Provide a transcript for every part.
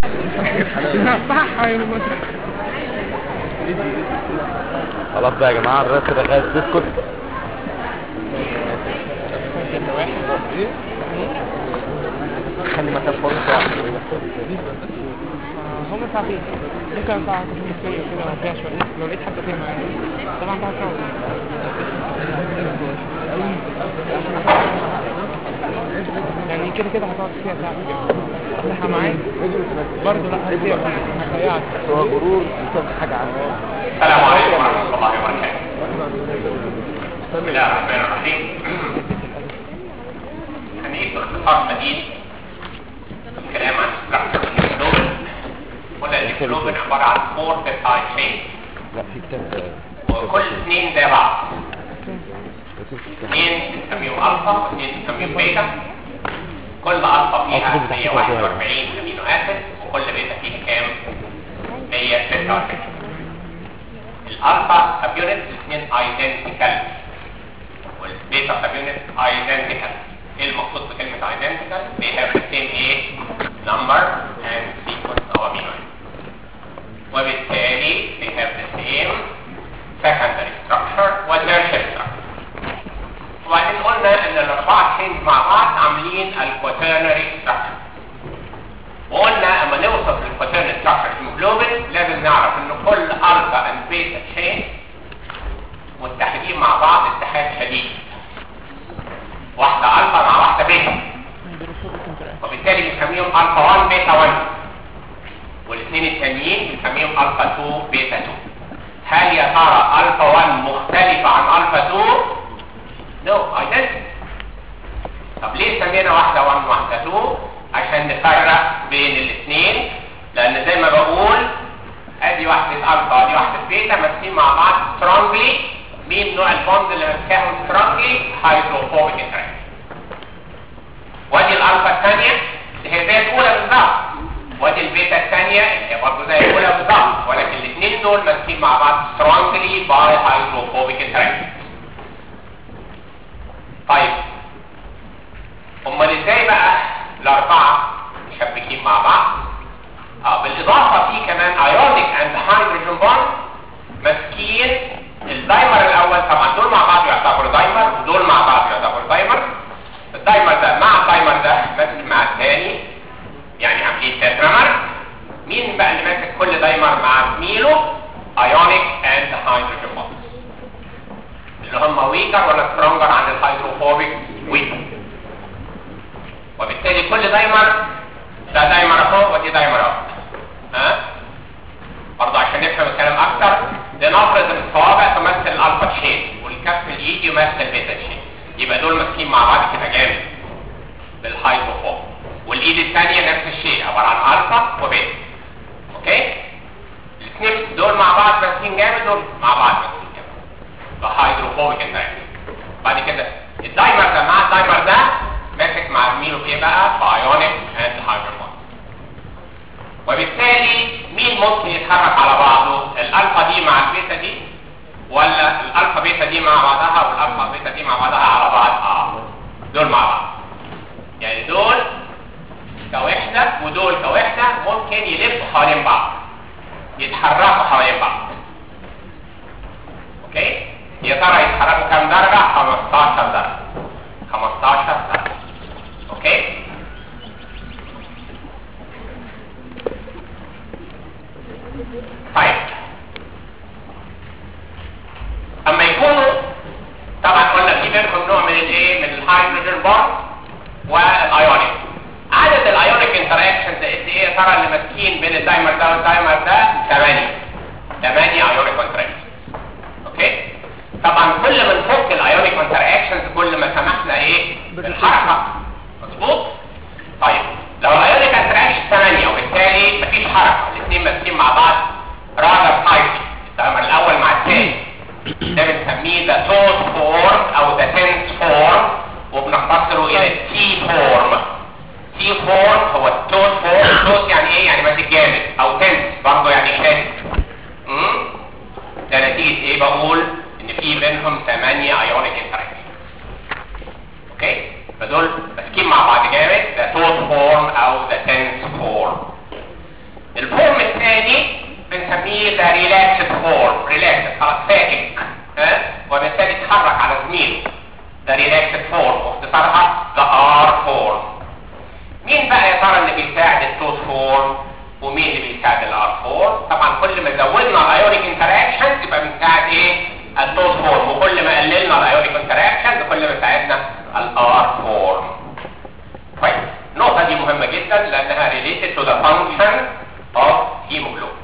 صح ايوه خلاص بقى يا جماعه الرئيس الرغاز تسكت خلي مكان فاضي ساعه هم ساعتين ممكن ساعة كنت مشكلة كده لو فيها شوية لو لقيت حد فيها معايا طبعا بعد يعني كده كده هتقعد فيها ساعة كده افتحها معاك برضه لا هتضيع هتضيعك هو غرور بسبب حاجه عنه السلام عليكم ورحمة الله وبركاته بسم الله الرحمن الرحيم هنيجي باختصار شديد الكلام عن structure الهيموجلوبين قلنا الهيموجلوبين عبارة عن فور بيبتايد chain لا في كتاب وكل اثنين زي بعض اثنين بنسميهم الفا واثنين بنسميهم بيتا كل الفا فيها 141 امينو اسيد وكل بيتا فيها كام 146 الالفا سب يونت الاثنين ايدنتيكال والبيتا سب يونت ايدنتيكال ايه المقصود بكلمه ايدنتيكال they have the same ايه number and sequence of amino acids وبالتالي they have the same secondary structure و tertiary structure وبعدين قلنا ان الاربعه تشينز مع بعض عاملين الكوترنري structure وقلنا اما نوصف للكوترنري structure هيموجلوبين لازم نعرف ان كل الفا اند بيتا تشين متحدين مع بعض اتحاد شديد واحده الفا مع واحده بيتا وبالتالي بنسميهم الفا 1 بيتا 1 والاثنين التانيين بنسميهم الفا 2 بيتا 2 هل يا ترى الفا 1 مختلفه عن الفا 2 نو ايدنتي طب ليه سمينا واحده 1 وواحده 2 عشان نفرق بين الاثنين لان زي ما بقول ادي واحده الفا ادي واحده بيتا ماسكين مع بعض سترونجلي مين نوع البوند اللي ماسكاهم سترونجلي هيدروفوبيك انتراكشن وادي الالفا الثانيه اللي هي زي الاولى بالظبط وادي البيتا الثانيه اللي هي برضه زي الاولى بالظبط ولكن الاثنين دول ماسكين مع بعض سترونجلي باي هيدروفوبيك انتراكشن طيب امال ازاي بقى الاربعه مشبكين مع بعض اه بالاضافه في كمان ايونيك اند هيدروجين بوند ماسكين الدايمر الاول طبعا دول مع بعض يعتبروا دايمر ودول مع بعض يعتبروا دايمر الدايمر ده مع الدايمر ده ماسك مع الثاني يعني عاملين تترامر مين بقى اللي ماسك كل دايمر مع زميله ايونيك اند هيدروجين بوند اللي هم ويكر ولا سترونجر عن الهيدروفوبيك ويكر وبالتالي كل دايمر ده دايمر اهو ودي دايمر اهو ها برضه عشان نفهم الكلام اكتر لنفرض ان الصوابع تمثل الالفا تشين والكف الايد يمثل البيتا تشين يبقى دول ماسكين مع بعض كده جامد بالهيدروفوب والايد الثانيه نفس الشيء عباره عن الفا وبيتا اوكي الاثنين دول مع بعض ماسكين جامد دول مع بعض ماسكين جامد بهيدروفوبيك انتراكشن بعد كده الدايمر ده مع الدايمر ده ماسك مع زميله في ايه بقى في ايونيك اند هيدروفوبيك وبالتالي مين ممكن يتحرك على بعضه الالفا دي مع البيتا دي ولا الالفا بيتا دي مع بعضها والالفا بيتا دي مع بعضها على بعض اه دول مع بعض يعني دول كوحده ودول كوحده ممكن يلفوا حوالين بعض يتحركوا حوالين بعض اوكي يا ترى يتحركوا كام درجه 15 درجه 15 درجه اوكي طيب اما يكونوا طبعا قلنا في بينهم نوع من الايه من الهيدروجين بوند والايونيك عدد الايونيك انتراكشنز قد ايه يا ترى اللي ماسكين بين الدايمر ده والدايمر ده 8 8 ايونيك انتراكشنز اوكي طبعا كل ما نفك الايونيك انتراكشنز كل ما سمحنا ايه بالحركه مظبوط طيب لو الايونيك انتراكشن 8 وبالتالي مفيش حركه الاثنين ماسكين مع بعض راجر تايبي الدايمر الاول مع الثاني ده بنسميه ذا توت فورم او ذا تنس فورم وبنختصره الى تي فورم تي فورم هو التوت فورم توت يعني ايه يعني ماسك جامد او تنس برضه يعني شادد امم ده نتيجه ايه بقول ان في بينهم 8 ايونيك انتراكشن اوكي فدول ماسكين مع بعض جامد ذا توت فورم او ذا relaxed form واختصارها the R form مين بقى يا ترى اللي بيساعد التوت فورم ومين اللي بيساعد الار فورم طبعا كل ما زودنا الايونيك انتراكشن يبقى بنساعد ايه التوت فورم وكل ما قللنا الايونيك انتراكشن كل ما ساعدنا الار فورم طيب النقطه دي مهمه جدا لانها related to the function of hemoglobin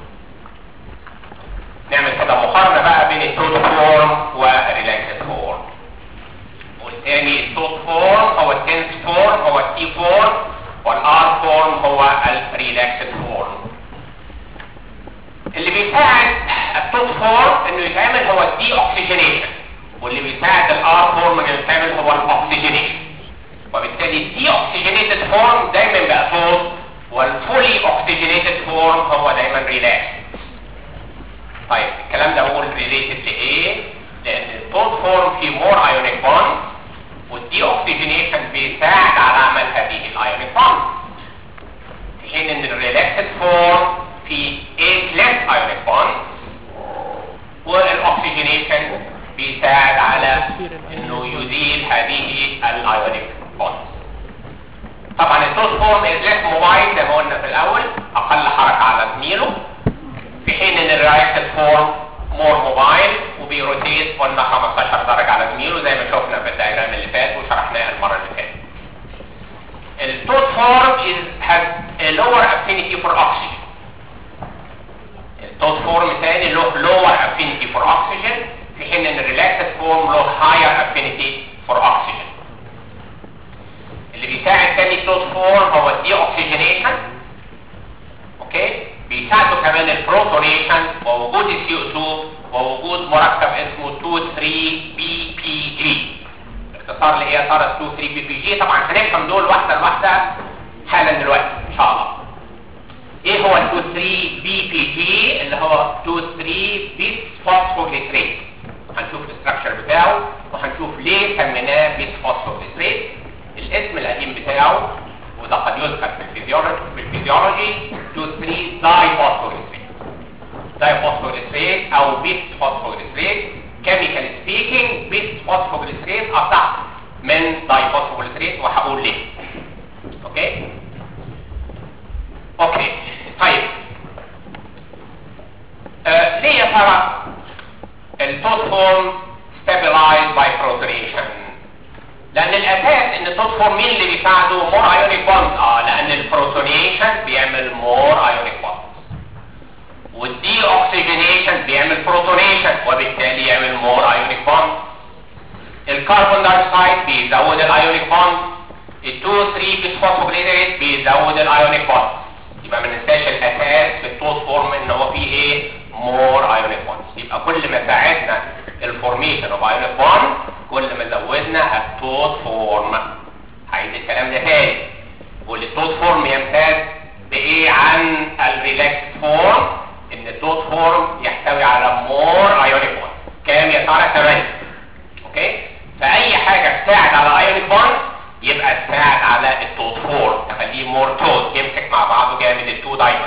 نعمل كده مقارنه بقى بين التوت فورم والريلاكسد فورم والتاني التوت فورم هو التنس فورم هو التي فورم والار فورم هو الريلاكسد فورم اللي بيساعد التوت فورم انه يتعمل هو الدي اوكسجينيشن واللي بيساعد الار فورم انه يتعمل هو الاكسجينيشن وبالتالي الدي اوكسجينيتد فورم دايما بقى توت والفولي اوكسجينيتد فورم هو دايما ريلاكس طيب الكلام ده بقول ريليتد لايه لان التوت فورم فيه مور ايونيك بوند والدي اوكسجينيشن بيساعد على عمل هذه الايونيك بوند في حين ان الريلاكسد فورم في 8 less ايونيك بوند والاكسجينيشن بيساعد على انه يزيل هذه الايونيك بوند طبعا التوت فورم از less موبايل زي ما قلنا في الاول اقل حركه على زميله في حين ان الريلاكسد فورم مور موبايل وبيروتيت قلنا 15 درجه على زميله زي ما شفنا في الدايجرام اللي فات وشرحناه المره اللي فاتت التوت فورم is has a lower affinity for oxygen التوت فورم ثاني له lower affinity for oxygen في حين ان الريلاكسد فورم له higher affinity for oxygen اللي بيساعد تاني التوت فورم هو الدي اوكسجينيشن اوكي بيساعده كمان البروتونيشن ووجود السي او 2 ووجود مركب اسمه 2 3 بي بي جي اختصار لايه يا ترى 2 3 بي بي جي طبعا هنفهم دول واحده لواحده حالا دلوقتي ان شاء الله ايه هو ال 2 3 بي بي جي اللي هو 2 3 بيس فوسفوجليسريت هنشوف الاستراكشر بتاعه وهنشوف ليه سميناه بيس فوسفوجليسريت الاسم القديم بتاعه وده قد يذكر في الفيزيولوجي في الفيزيولوجي 2 3 داي فوسفوجليسريت داي فوسفوجليسريت او بيس فوسفوجليسريت كيميكال سبيكينج بيس فوسفوجليسريت اصح من داي فوسفوجليسريت وهقول ليه اوكي اوكي طيب آه ليه يا ترى التوت فورم stabilized by protonation لان الاساس ان التوت فورم مين اللي بيساعده مور ايونيك بوند اه لان البروتونيشن بيعمل مور ايونيك بوند والدي اوكسجينيشن بيعمل بروتونيشن وبالتالي يعمل مور ايونيك بوند الكربون دايوكسيد بيزود الايونيك بوند ال 2 3 بيسفوسفوجليسريت بيزود الايونيك بوند يبقى ما ننساش الاساس في التوت فورم ان هو فيه ايه مور ايونيك بوند يبقى كل ما ساعدنا الفورميشن اوف ايونيك بوند كل ما زودنا التوت فورم هعيد الكلام ده تاني والتوت فورم يمتاز بايه عن الريلاكس فورم ان التوت فورم يحتوي على مور ايونيك بوند كام يا ترى 8 اوكي فاي حاجه تساعد على ايونيك بوند يبقى تساعد على التوت فورم تخليه مور توت يمسك مع بعضه جامد التو دايما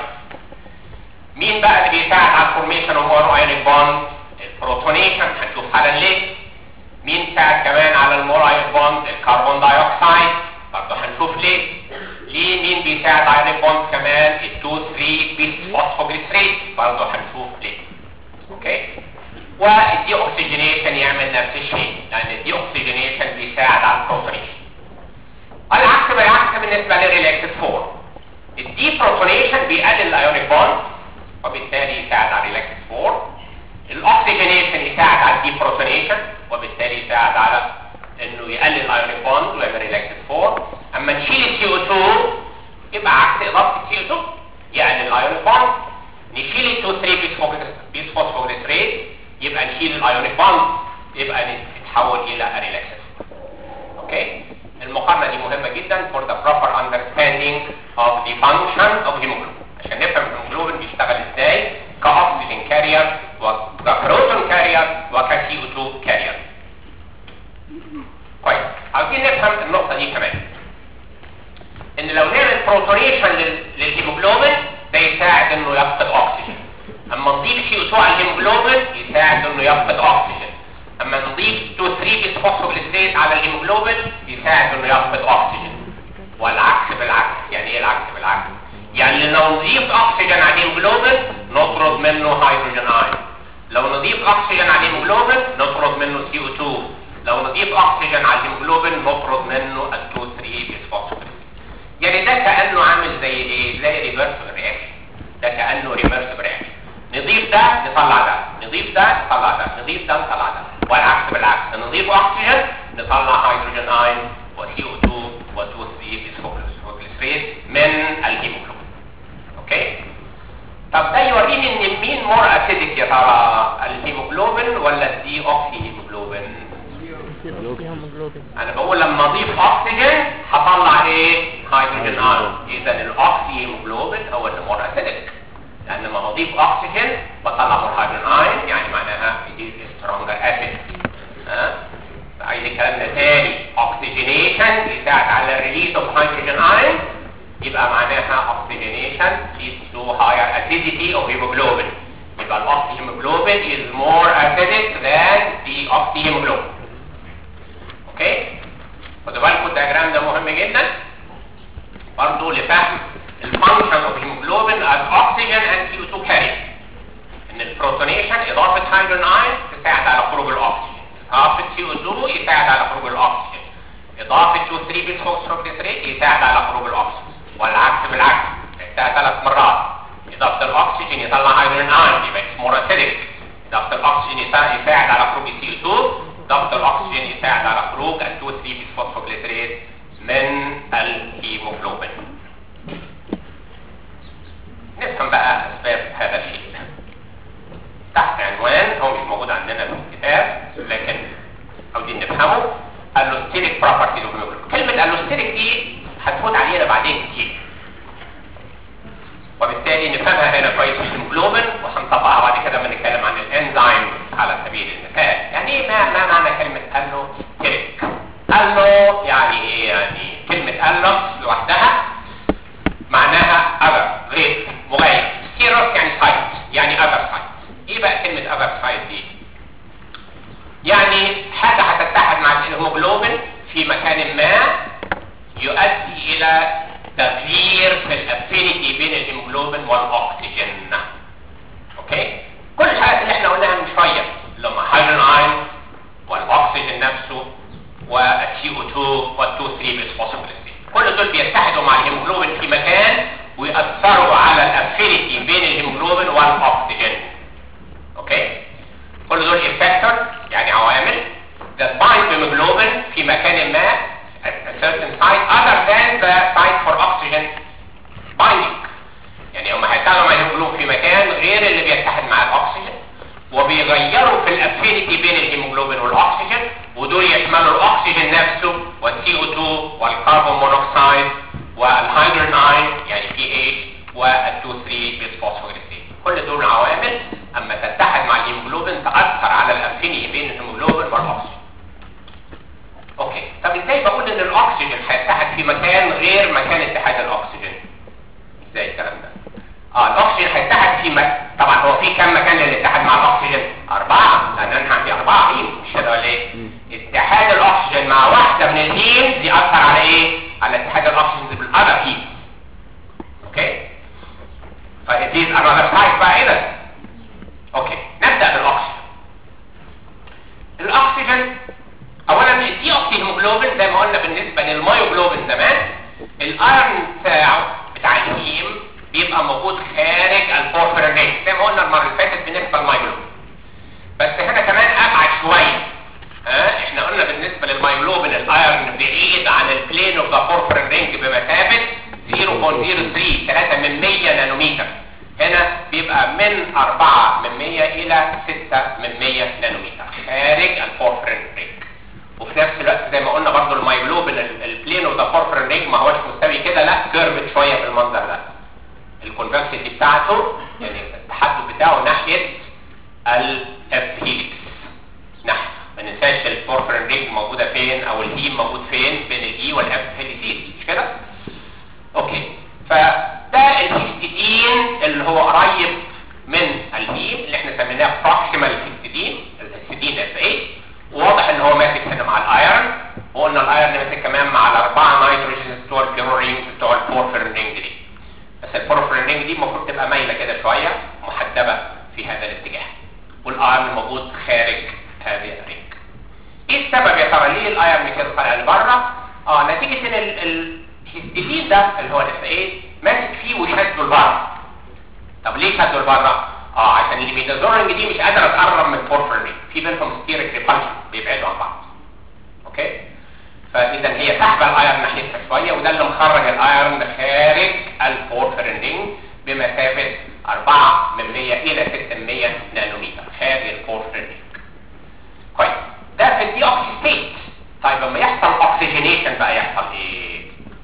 مين بقى اللي بيساعد على الفورميشن اوف مور ايونيك بوند البروتونيشن هنشوف حالا ليه مين ساعد كمان على المور ايونيك بوند الكربون دايوكسيد برضه هنشوف ليه ليه مين بيساعد على ايونيك بوند كمان ال 2 3 بيس فوسفوجليسريت برضه هنشوف ليه اوكي والدي اوكسجينيشن يعمل نفس الشيء لان الدي اوكسجينيشن بيساعد على البروتونيشن العكس بالعكس بالنسبه للريلاكسد فورم الدي بروتونيشن بيقلل الايونيك بوند وبالتالي يساعد على الريلاكسد فورم الاكسجينيشن يساعد على الدي بروتونيشن وبالتالي يساعد على انه يقلل الايونيك بوند ويعمل ريلاكسد فورم اما نشيل السي او 2 يبقى عكس اضافه السي او 2 يقلل الايونيك بوند نشيل ال 2 3 بيس فوسفوجليسريت يبقى نشيل الايونيك بوند يبقى نتحول الى ريلاكسد اوكي المقارنه دي مهمه جدا for the proper understanding of the function of hemoglobin عشان نفهم الهيموجلوبين بيشتغل ازاي كاكسجين كارير وكبروتون كارير وكسي او 2 كارير كويس عاوزين نفهم النقطه دي كمان ان لو نعمل بروتونيشن للهيموجلوبين فوسفوريليسيريز على الهيموجلوبين يساعد انه يفقد اكسجين والعكس بالعكس يعني ايه العكس بالعكس يعني لو نضيف اكسجين على الهيموجلوبين نطرد منه هيدروجين ايون لو نضيف اكسجين على الهيموجلوبين نطرد منه سي او 2 لو نضيف اكسجين على الهيموجلوبين نطرد منه ال 2 3 بيسفوسفوريليسيريز يعني ده كانه عامل زي ايه زي ريفرس رياكشن ده كانه ريفرس رياكشن نضيف ده نطلع ده نضيف ده نطلع ده نضيف ده نطلع ده والعكس بالعكس نضيف اكسجين نطلع هيدروجين ايون وسي او 2 و 2 3 بيسفوسفوريليسيريز من الهيموجلوبين اوكي طب ده يوريني ان مين مور اسيدك يا ترى الهيموجلوبين ولا الدي اوكسي هيموجلوبين هيموجلوبين انا بقول لما اضيف اكسجين هطلع ايه هيدروجين ايون اذا الاوكسي هيموجلوبين هو اللي مور اسيدك لان لما بضيف اكسجين بطلع مور هيدروجين ايون يعني معناها يدير سترونجر اسيد ها عايز الكلام ده تاني اوكسجينيشن يساعد على الريليز اوف هيدروجين ايون يبقى معناها oxygenation leads to higher acidity of hemoglobin يبقى الاوكسيهيموجلوبين is more acidic than the oxyhemoglobin اوكي خدوا بالكم الدياجرام ده مهم جدا برضه لفهم الفانكشن اوف هيموجلوبين as oxygen and CO2 carrier ان البروتونيشن اضافه هيدروجين ايون تساعد على خروج الاكسجين اضافه CO2 يساعد على خروج الاكسجين اضافه 2 3 بيسفوسفوريليسيريز يساعد على خروج الاكسجين والعكس بالعكس عدتها ثلاث مرات اضافه الاكسجين يطلع هيدروجين ايون يبقى اسمه اسيدك اضافه الاكسجين يسا- يساعد على خروج السي 2 اضافه الاكسجين يساعد على خروج ال 2 3 بيسفوسفوجليسيريز من الهيموجلوبين نفهم بقى اسباب هذا الشيء تحت عنوان هو مش موجود عندنا في الكتاب لكن عاوزين نفهمه الوستيريك بروبرتيز اوف هيموجلوبين كلمه الوستيريك دي هتفوت علينا بعدين كتير وبالتالي نفهمها هنا كويس في الهيموجلوبين وهنطبقها بعد كده لما نتكلم عن الانزيم على سبيل المثال يعني ايه ما, ما معنى كلمه الوستيريك الو يعني ايه يعني كلمه الوس لوحدها معناها other غير مغاير ستيروس يعني سايت يعني other site ايه بقى كلمه other site دي يعني حاجه هتتحد مع الهيموجلوبين في مكان ما يؤدي الى تغيير في الافينيتي بين الهيموجلوبين والاكسجين اوكي كل الحاجات اللي احنا قلناها من شويه اللي هم هيدروجين ايون والاكسجين نفسه والسي او 2 وال 2 3 بيسفوسفوريليسيس كل دول بيتحدوا مع الهيموجلوبين في مكان ويأثروا على الافينيتي بين الهيموجلوبين والاكسجين اوكي كل دول افكتور يعني عوامل that bind hemoglobin في مكان ما at a certain site other than the site for oxygen binding يعني هم هيشتغلوا مع الهيموجلوبين في مكان غير اللي بيتحد مع الاكسجين وبيغيروا في الافينيتي بين الهيموجلوبين والاكسجين ودول يشملوا الاكسجين نفسه والسي او 2 والكربون مونوكسيد والهيدروجين ايون يعني بي اتش وال 2 3 بيسفوسفوريليسيس كل دول عوامل اما تتحد مع الهيموجلوبين تاثر على الافينيتي بين الهيموجلوبين والاكسجين اوكي طب ازاي بقول ان الاكسجين هيتحد في مكان غير مكان اتحاد الاكسجين ازاي الكلام ده اه الاكسجين هيتحد في مكان طبعا هو في كم مكان للاتحاد مع الاكسجين اربعه لان انا عندي اربعه هيم مش كده ولا ايه اتحاد الاكسجين مع واحده من الهيمز ياثر على ايه على اتحاد الاكسجين بالاذر هيم اوكي فدي another site بقى اذا اوكي نبدا بالاكسجين الاكسجين اولا الدي اوكسي هيموجلوبين زي ما قلنا بالنسبه للمايوجلوبين زمان الايرون بتاعه بتاع الهيم بيبقى موجود خارج البورفيرين رينج زي ما قلنا المره اللي فاتت بالنسبه للمايوجلوبين بس هنا كمان ابعد شويه ها احنا قلنا بالنسبه للمايوجلوبين الايرون بعيد عن البلين اوف ذا بورفيرين رينج بمسافه 0.03 3 من 100 نانومتر هنا بيبقى من 4 من 100 الى 6 من 100 نانومتر خارج البورفيرين رينج وفي نفس الوقت زي ما قلنا برضو المايجلوبين البلين اوف ذا بورفيرين رينج ما هوش مستوي كده لا كيرفت شويه بالمنظر ده الكونفكسيتي بتاعته يعني التحدث بتاعه ناحيه الاف هيليكس ناحيه ما ننساش البورفيرين رينج موجوده فين او الهيم موجود فين بين الاي والاف هيليسيس مش كده اوكي فده الهيستidine اللي هو قريب من الهيم اللي احنا سميناه بروكسيمال هيستidine الهيستidine اف 8 واضح ان هو ماسك هنا مع الايرون دي المفروض تبقى مايله كده شويه محدبه في هذا الاتجاه والايرن موجود خارج هذه الرينج ايه السبب يا ترى ليه الايرن كده طالع لبره اه نتيجه ان ال- ال- الهستidine ده اللي هو الاف ايه ماسك فيه وشده لبره طب ليه شده لبره اه عشان الميدازورنج دي مش قادره تقرب من البورفرين في بينهم ستيريك ريبالشن بيبعدوا عن بعض اوكي فاذا هي سحبه الايرن ناحيتها شويه وده اللي مخرج الايرن خارج البورفرين رينج بمسافه 4 من 100 الى 600 نانومتر خارج البورفرين رينج كويس ده في الدي اوكسي ستيت طيب لما يحصل اوكسجينيشن بقى يحصل ايه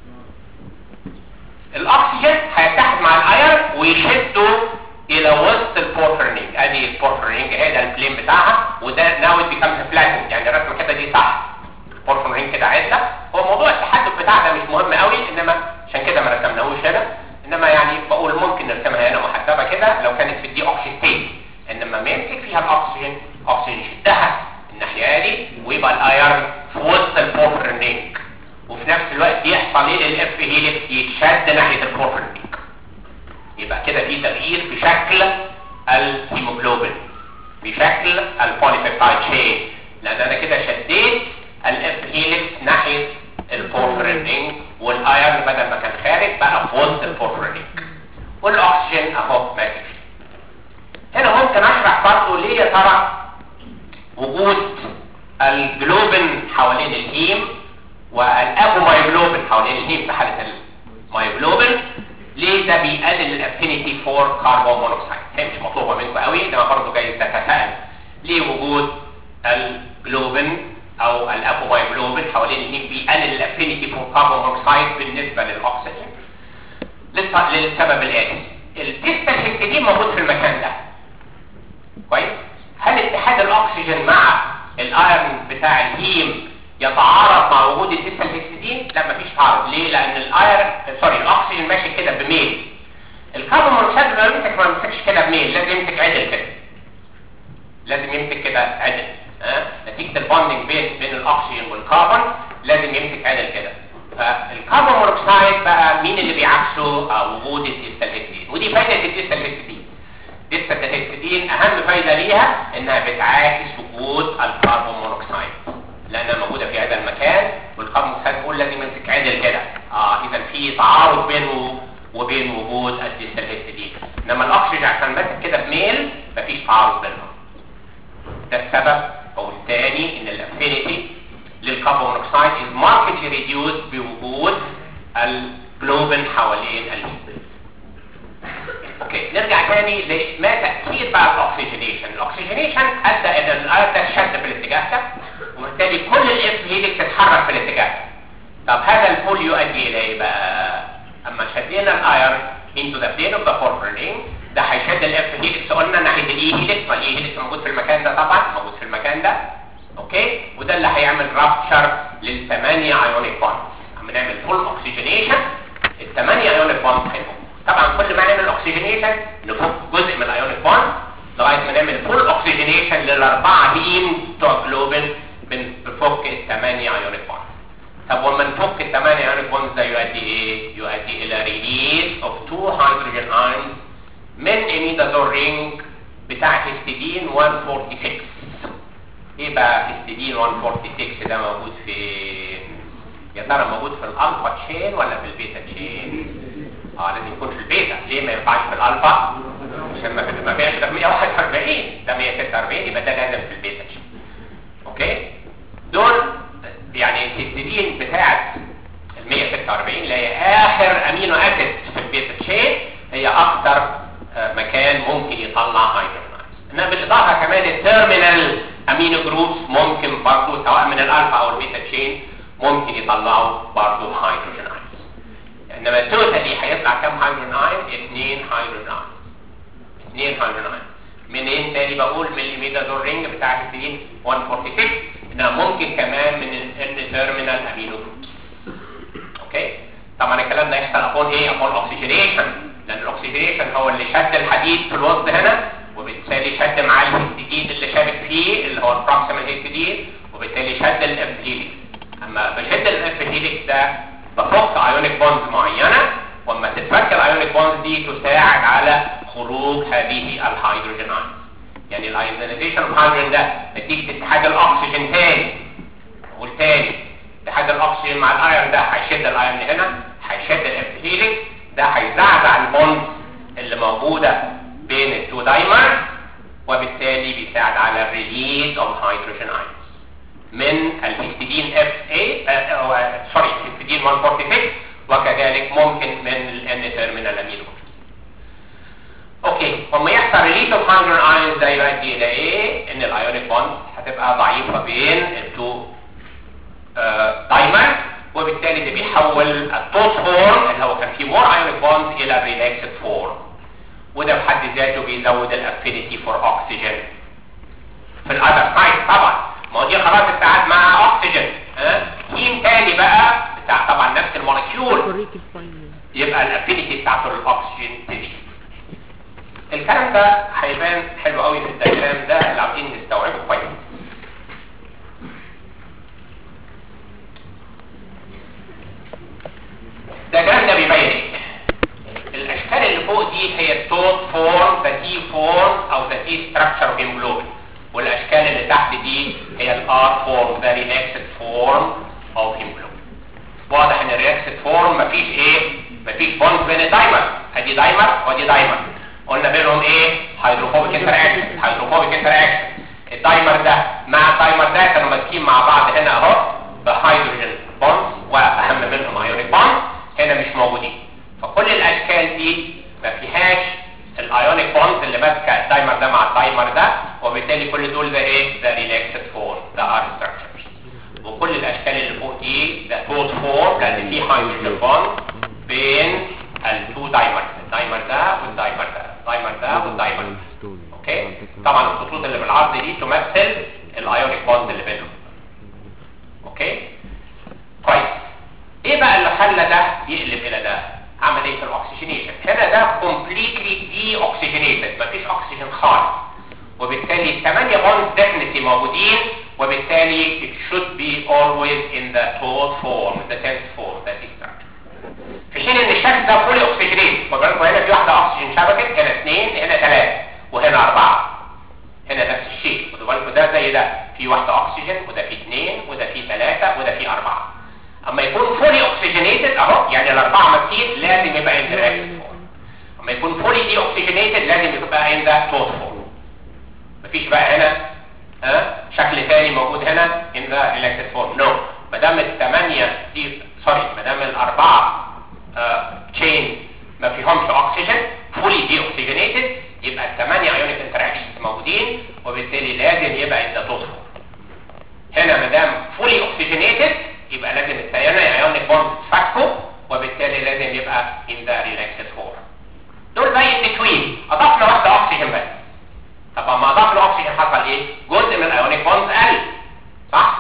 الاكسجين هيتحد مع الايرن ويشده الى وسط البورفرينج ادي البورفرينج اهي ده البلين بتاعها وده ناو ات بيكمز فلاتن يعني الرسمه كده دي صح البورفرينج كده عدله هو موضوع التحدث بتاع ده مش مهم قوي انما عشان كده ما رسمناهوش هنا انما يعني بقول ممكن نرسمها هنا محدبه كده لو كانت في الدي اوكسي ستيت انما ما يمسك فيها الاكسجين الاكسجين يشدها الناحيه دي ويبقى الايرن في وسط البورفرينج وفي نفس الوقت يحصل ايه للاف هيلكس يتشد ناحيه البورفرينج يبقى كده في تغيير في شكل الهيموجلوبين بشكل البوليبيبتايد تشين لان انا كده شديت الاف هيلكس ناحيه البورفرين رينج والايرن بدل ما كان خارج بقى في وسط البورفرين رينج والاكسجين اهو ماشي فيه. هنا ممكن اشرح برضه ليه يا ترى وجود الجلوبين حوالين الهيم والابومايوجلوبين حوالين الهيم في حاله المايوجلوبين ليه ده بيقلل الافينيتي فور كربون مونوكسيد هي مش مطلوبه منكم قوي انما برضه جاي تتساءل ليه وجود الجلوبين او الابومايوجلوبين حوالين الهيم بيقلل الافينيتي فور كربون مونوكسيد بالنسبه للاكسجين لسه للسبب الاتي الديستال هيستidine موجود في المكان ده كويس هل اتحاد الاكسجين مع الايرون بتاع الهيم يتعارض مع وجود الديستال هيستidine لا مفيش تعارض ليه لان الايرون سوري الاكسجين ماشي كده بميل الكربون مونوكسيد لما يمسك ما يمسكش كده بميل لازم يمسك عدل كده لازم يمسك كده عدل ها نتيجه البوندنج بين بين الاكسجين والكربون لازم يمسك عدل كده فالكربون مونوكسيد بقى مين اللي بيعكسه آه وجود الديستال هيستidine ودي فايده الديستال هيستidine ديستال هيستidine اهم فايده ليها انها بتعاكس وجود الكربون مونوكسيد لانها موجوده في هذا المكان والكربون مونوكسيد بيقول لازم يمسك عدل كده اه اذا في تعارض بينه وبين وجود الديستال هيستidine انما الاكسجين عشان ماسك كده بميل مفيش تعارض بينهم ده السبب او الثاني ان الافينيتي للكربون مونوكسيد is markedly reduced بوجود الجلوبين حوالين الميل اوكي نرجع تاني لما تاثير بقى الاكسجينيشن الاكسجينيشن ادى الى ان الاير ده شد في الاتجاه ده وبالتالي كل الاف هيليك تتحرك في الاتجاه ده طب هذا البول يؤدي الى ايه بقى اما شدينا الاير into the plane of the porphyrin ring ده هيشد الاف هيليكس قلنا ناحيه الاي هيليكس ما الاي هيليكس موجود في المكان ده طبعا موجود في المكان ده اوكي وده اللي هيعمل رابتشر للثمانيه ايونيك بوند اما نعمل فول اوكسجينيشن الثمانيه ايونيك بوند هيبقوا طبعا كل ما نعمل اوكسجينيشن نفك جزء من الايونيك بوند لغايه ما نعمل فول اوكسجينيشن للاربعه هيم بتوع جلوبين بنفك الثمانيه ايونيك بوند طب وما نفك الثمانيه ايونيك بوند ده يؤدي ايه؟ يؤدي الى ريليز اوف تو هيدروجين ايونز من اميدازول رينج بتاع هيستidine 146 ايه بقى هيستidine 146 ده موجود فين؟ يا ترى موجود في الالفا تشين ولا في البيتا تشين؟ اه لازم يكون في البيتا ليه ما ينفعش في الالفا عشان ما ما فيهاش غير 141 ده 146 يبقى ده لازم في البيتا تشين اوكي دول يعني الهيستidine بتاعت ال 146 اللي هي اخر امينو اسيد في البيتا تشين هي اكتر آه مكان ممكن يطلع هيدروجين انما بالاضافه كمان التيرمينال امينو جروبس ممكن برضه سواء من الالفا او البيتا تشين ممكن يطلعوا برضه هيدروجين ايونز انما التوتالي هيطلع كام هيدروجين ايون؟ اثنين هيدروجين ايون اثنين هيدروجين ايون منين تاني بقول من الميدازول رينج بتاع السيدين 146 انها ممكن كمان من التيرمينال امينو جروبس اوكي طبعا الكلام ده يحصل ابون ايه ابون اوكسجينيشن لان الاكسجينيشن هو اللي شد الحديد في الوسط هنا وبالتالي شد معاه الهيستidine اللي شابك فيه اللي هو البروكسيمال هيستidine وبالتالي شد الاف هيليكس اما بشد الاف هيليكس ده بفك ايونيك بوندز معينه واما تتفك الايونيك بوند دي تساعد على خروج هذه الهيدروجين ايونز يعني الايونيزيشن اوف هيدروجين ده نتيجه اتحاد الاكسجين تاني والتاني اتحاد الاكسجين مع الايرون ده هيشد الايرون هنا هيشد الابتيليك ده هيزعزع البوند اللي موجوده بين التو دايمر وبالتالي بيساعد على الريليز اوف هيدروجين ايونز من الهستidine اف اي سوري الهستidine 146 وكذلك ممكن من الان تيرمينال امينو اوكي لما يحصل ريليز اوف هيدروجين ايونز ده يؤدي الى ايه ان الايونيك بوند هتبقى ضعيفه بين التو دايمر وبالتالي ده بيحول التوت فورم اللي هو كان فيه مور ايونيك بوند الى ريلاكسد فورم وده بحد ذاته بيزود الافينيتي فور اوكسجين في الاذر سايد طبعا ما هو دي خلاص اتعاد مع اكسجين ها هيم تاني بقى بتاع طبعا نفس المولكيول اوريك الفاين يبقى الافينيتي بتاعته للاكسجين تزيد الكلام ده هيبان حلو قوي في الدياجرام ده اللي عاوزين نستوعبه كويس الدياجرام ده بيبين ايه الاشكال اللي فوق دي هي التوت فورم ذا تي فورم او ذا تي ستراكشر اوف هيموجلوبين والاشكال اللي تحت دي هي الار فورم ذا ريلاكسد فورم اوف هيموجلوبين واضح ان الريلاكسد فورم مفيش ايه مفيش بوند بين الدايمر ادي دايمر ودي دايمر قلنا بينهم ايه هيدروفوبيك انتر اكشن هيدروفوبيك انتر اكشن الدايمر ده مع الدايمر ده كانوا ماسكين مع بعض هنا اهو بهيدروجين بوندز واهم منهم ايونيك بوند هنا مش موجودين فكل الاشكال دي ما فيهاش الايونيك بوندز اللي ماسكه الدايمر ده مع الدايمر ده وبالتالي كل دول ده ايه ده ريلاكسد فورم ده ار ستراكشرز وكل الاشكال اللي فوق دي ده توت فورم لان في هيدروجين بوند بين التو دايمرز الدايمر ده والدايمر ده الدايمر ده والدايمر ده اوكي طبعا الخطوط اللي بالعرض دي تمثل الايونيك بوند اللي بينهم اوكي كويس ايه بقى اللي خلى ده يقلب الى ده عمليه الاكسجينيشن هنا ده كومبليتلي دي اوكسجينيتد مفيش اكسجين خالص وبالتالي الثمانيه بوندز ديفنتلي موجودين وبالتالي it should be always in the third form the tenth form that is structure في حين ان الشكل ده فولي اوكسجينيت بالكم هنا في واحده اكسجين شبكت هنا اثنين هنا ثلاثه وهنا اربعه هنا نفس الشيء خدوا بالكم ده زي ده في واحده اكسجين وده في اثنين وده في ثلاثه وده في اربعه اما يكون فولي اوكسجينيتد اهو يعني الاربعه ماسكين لازم يبقى انتراكتيف فورم اما يكون فولي دي اوكسجينيتد لازم يبقى ان ذا توت فورم مفيش بقى هنا ها شكل ثاني موجود هنا ان ذا ريلاكسد فورم نو ما دام الثمانيه دي سوري ما دام الاربعه تشين ما فيهمش اكسجين فولي دي اوكسجينيتد يبقى الثمانيه ايونيك انتراكشنز موجودين وبالتالي لازم يبقى ان ذا توت فورم هنا ما دام فولي اوكسجينيتد يبقى لازم الثيانه ايونيك بوند تفكوا وبالتالي لازم يبقى ان ذا ريلاكسد فورم دول بقى ان بتوين اضفنا واحده اكسجين بس طب اما اضفنا اكسجين حصل ايه جزء من الايونيك بوند قل صح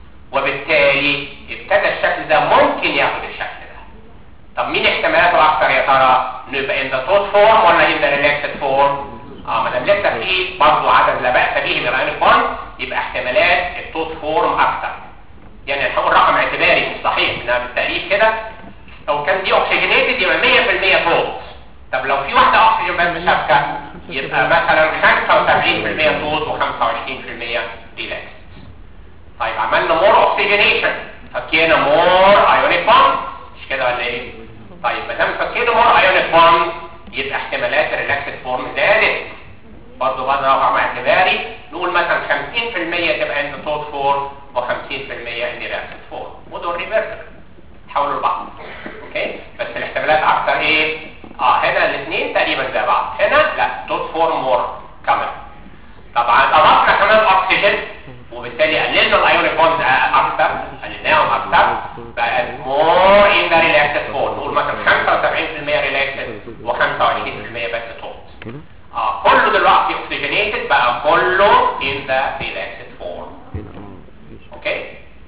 وبالتالي ابتدى الشكل ده ممكن ياخد الشكل ده طب مين احتمالاته اكتر يا ترى انه يبقى ان ذا توت فورم ولا ان ذا ريلاكسد فورم اه ما دام لسه في برضه عدد لا باس به من الايونيك بوند يبقى احتمالات التوت فورم اكتر يعني هنقول رقم اعتباري مش صحيح انها بالتقريب كده لو كان دي اوكسجينيتد يبقى 100% توت طب لو في واحده اكسجين بس شابكه يبقى مثلا 75% توت و25% ريلاكس طيب عملنا مور اوكسجينيشن فكينا مور ايونيك بوند مش كده ولا ايه طيب ما دام فكينا مور ايونيك بوند يبقى احتمالات الريلاكسد فورم زادت برضه بعد رقم اعتباري نقول مثلا 50% تبقى انت توت فورم و50% ان ريلاكسد فورم ودول ريفرسل حولوا لبعض اوكي بس الاحتمالات اكتر ايه اه هنا الاثنين تقريبا زي بعض هنا لا توت فورم مور كمان طبعا اضفنا كمان اكسجين وبالتالي قللنا الايونيك بوند اكتر قللناهم اكتر بقت مور ان ذا ريلاكسد فورم نقول مثلا 75% ريلاكسد و25% بس توت اه كله دلوقتي اوكسجينيتد بقى كله in the relaxed form اوكي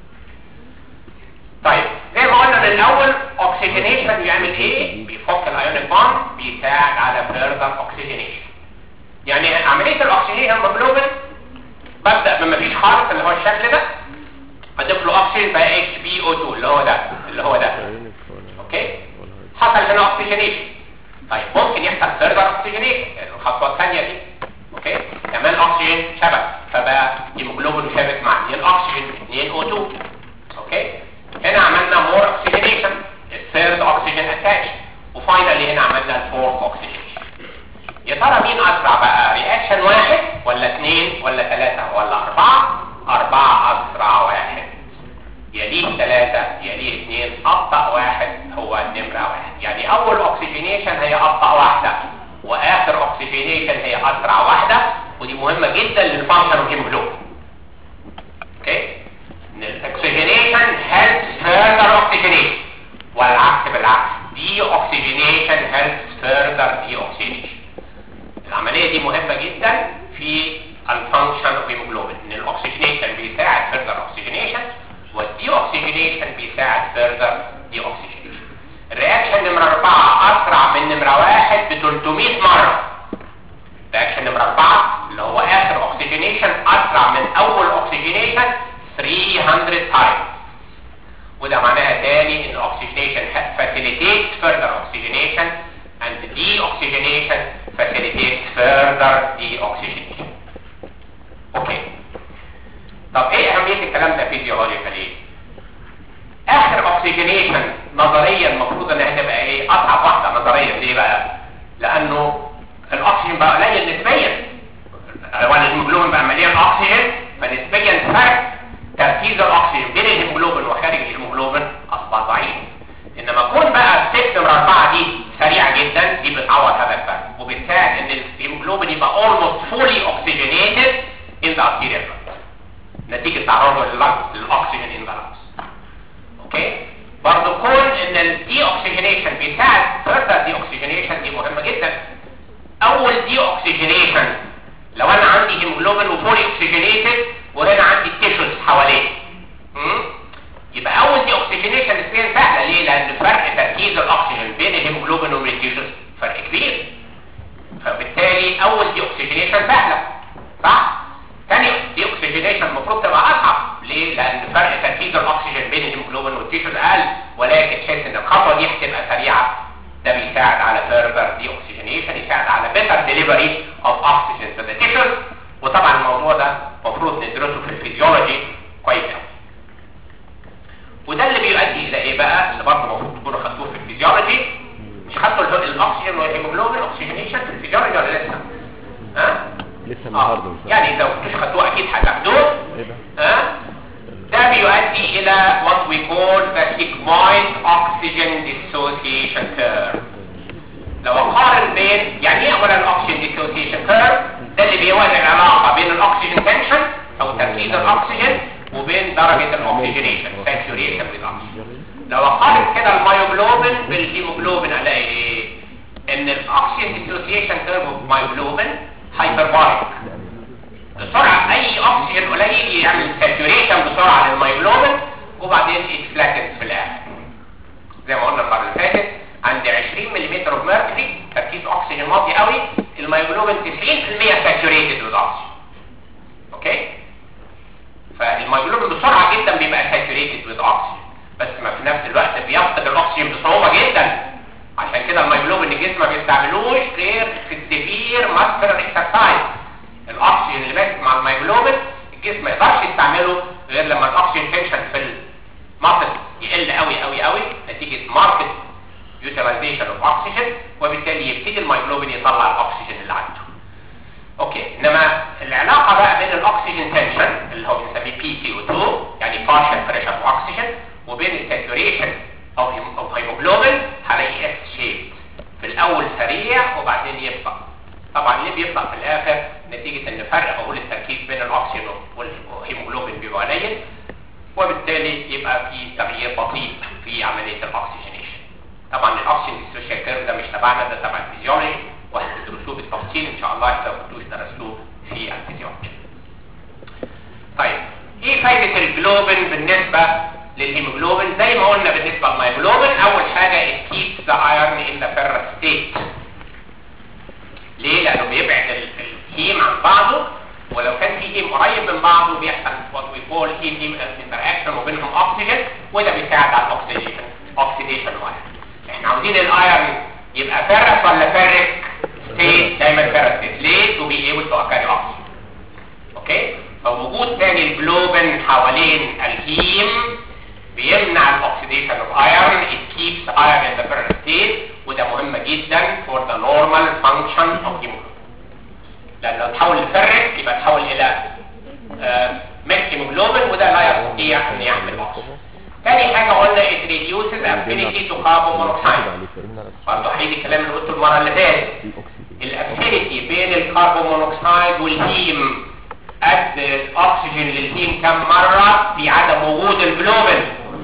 طيب زي ما قلنا من الاول اوكسجينيشن بيعمل ايه بيفك الايونيك بوند بيساعد على further اوكسجينيشن يعني عمليه الاكسجين هيموجلوبين ببدا بما فيش خالص اللي هو الشكل ده اضيف له اكسجين بقى اتش بي او 2 اللي هو ده اللي هو ده اوكي حصل هنا اوكسجينيشن طيب ممكن يحصل فيرذر اوكسجينيشن الخطوه الثانيه دي اوكي كمان اكسجين شبك فبقى هيموجلوبين وشبك مع 2 اكسجين 2 او 2 اوكي هنا عملنا مور اوكسجينيشن الثيرد اوكسجين اتاتش وفاينلي هنا عملنا الفورث اوكسجينيشن يا ترى مين اسرع بقى رياكشن واحد ولا اثنين ولا ثلاثة ولا اربعة اربعة اسرع واحد يليه ثلاثة يليه اثنين ابطأ واحد هو النمرة واحد يعني اول اوكسجينيشن هي ابطأ واحدة واخر اوكسجينيشن هي اسرع واحدة ودي مهمة جدا للفانكشن اوف هيموجلوبين اوكي الاكسجينيشن helps further oxygenation والعكس بالعكس دي oxygenation helps further deoxygenation العملية دي مهمة جدا في الفانكشن اوف هيموجلوبين ان الاكسجينيشن بيساعد further oxygenation والدي اوكسجينيشن بيساعد further deoxygenation الرياكشن نمرة أربعة أسرع من نمرة واحد ب 300 مرة رياكشن نمرة أربعة اللي هو آخر اوكسجينيشن أسرع من أول اوكسجينيشن 300 times وده معناها تاني ان oxygenation facilitates further oxygenation and deoxygenation facilitates further deoxygenation اوكي طب ايه اهمية الكلام ده فيزيولوجيكالي اخر اوكسجينيشن نظريا المفروض انها تبقى ايه اصعب واحدة نظريا ليه بقى لانه الاكسجين بقى قليل نسبيا ولا الهيموجلوبين بقى مليان اكسجين فنسبيا فرق تركيز الاكسجين بين الهيموجلوبين وخارج الهيموجلوبين اصبح ضعيف انما كون بقى الست نمرة أربعة دي سريعة جدا دي بتعوض هذا الفرق وبتساعد ان الهيموجلوبين يبقى almost fully oxygenated in the arterial blood نتيجة تعرضه لللنجز للاكسجين in the lungs اوكي برضه كون ان الدي اوكسجينيشن بيساعد further دي اوكسجينيشن دي مهمة جدا اول دي اوكسجينيشن لو انا عندي هيموجلوبين وفولي اوكسجينيتد وهنا عندي تيشوز حواليه مم؟ يبقى اول دي اوكسجينيشن نسبيا سهله ليه لان فرق تركيز الاكسجين بين الهيموجلوبين وبين التيشوز فرق كبير فبالتالي اول دي اوكسجينيشن سهله صح ثاني دي اوكسجينيشن المفروض تبقى اصعب ليه لان فرق تركيز الاكسجين بين الهيموجلوبين والتيشوز اقل ولكن تحس ان الخطوه دي هتبقى سريعه ده بيساعد على further deoxygenation يساعد على better delivery of oxygen to the tissues وطبعا الموضوع ده المفروض ندرسه في الفيزيولوجي كويس قوي وده اللي بيؤدي الى ايه بقى اللي برضه المفروض تكونوا خدتوه في الفيزيولوجي مش خدتوا ال- الاكسجين والهيموجلوبين اوكسجينيشن في الفيزيولوجي ولا لسه ها لسه اه النهارده إن شاء يعني لو كنتوش خدتوه اكيد هتاخدوه الله. ايه ده ها ده بيؤدي الى what we call the sigmoid oxygen dissociation curve لو اقارن بين يعني ايه اولا الاكسجين ديسوسيشن كيرف ده اللي بيوازن العلاقه بين الاكسجين تنشن او تركيز الاكسجين وبين درجه الاكسجينيشن ساتوريشن بالاكسجين لو اقارن كده المايوجلوبين بالهيموجلوبين الاقي ايه ان الاكسجين ديسوسيشن كيرف اوف مايوجلوبين هايبرباريك بسرعه اي اكسجين قليل يعمل ساتوريشن بسرعه للمايوجلوبين وبعدين اتفلاتنز في الاخر زي ما قلنا المره اللي فاتت عند 20 ملم اوف ميركوري تركيز اكسجين واطي قوي المايجلوبين 90% ساتوريتد with oxygen اوكي فالمايجلوبين بسرعه جدا بيبقى ساتوريتد with oxygen بس ما في نفس الوقت بيفقد الاكسجين بصعوبه جدا عشان كده المايجلوبين الجسم ما بيستعملوش غير في السيفير ماسكولار اكسرسايز الاكسجين اللي ماسك مع المايجلوبين الجسم ما يقدرش يستعمله غير لما الاكسجين تنشن في المصل يقل قوي قوي قوي نتيجه ماركت يوتيلايزيشن اوف اوكسجين وبالتالي يبتدي المايجلوبين يطلع الاكسجين اللي عنده اوكي انما العلاقه بقى بين الاكسجين تنشن اللي هو بنسميه بي سي او 2 يعني بارشال بريشر اوف اوكسجين وبين الساتوريشن اوف هيموجلوبين هلاقي اس شيب في الاول سريع وبعدين يبطأ طبعا ليه بيبطأ في الاخر نتيجه ان فرق بقول التركيز بين الاكسجين والهيموجلوبين بيبقى قليل وبالتالي يبقى في تغيير بطيء في عمليه الاكسجينيشن طبعا الاكسجين ديسوشيال كيرف ده مش تبعنا ده تبع الفيزيولوجي وهتدرسوه بالتفصيل ان شاء الله لو كنتوش درستوه في الفيزيولوجي طيب ايه فايده الجلوبين بالنسبه للهيموجلوبين زي ما قلنا بالنسبه للمايجلوبين اول حاجه it keeps the iron in the ferrous state ليه لانه بيبعد ال- الهيم عن بعضه ولو كان في هيم قريب من بعضه بيحصل what we call هيم هيم interaction وبينهم oxygen وده بيساعد على الاكسجين oxidation واحد احنا عاوزين الايرن يبقى فيرس ولا فيرك ستيت دايما فيرس ستيت ليه تو بي ايبل تو اكاري اوكسجين اوكي فوجود تاني الجلوبين حوالين الهيم بيمنع الاكسيديشن اوف ايرون it keeps iron in the ferrous state وده مهم جدا for the normal function of hemoglobin لان لو تحول لفرك يبقى تحول الى ميك هيموجلوبين وده لا يستطيع ان يحمل اكسجين تاني حاجه قلنا it reduces affinity to carbon monoxide برضه هيجي الكلام اللي قلته المره اللي فاتت الافينيتي بين الكربون مونوكسيد والهيم قد الاكسجين للهيم كم مره في عدم وجود الجلوبين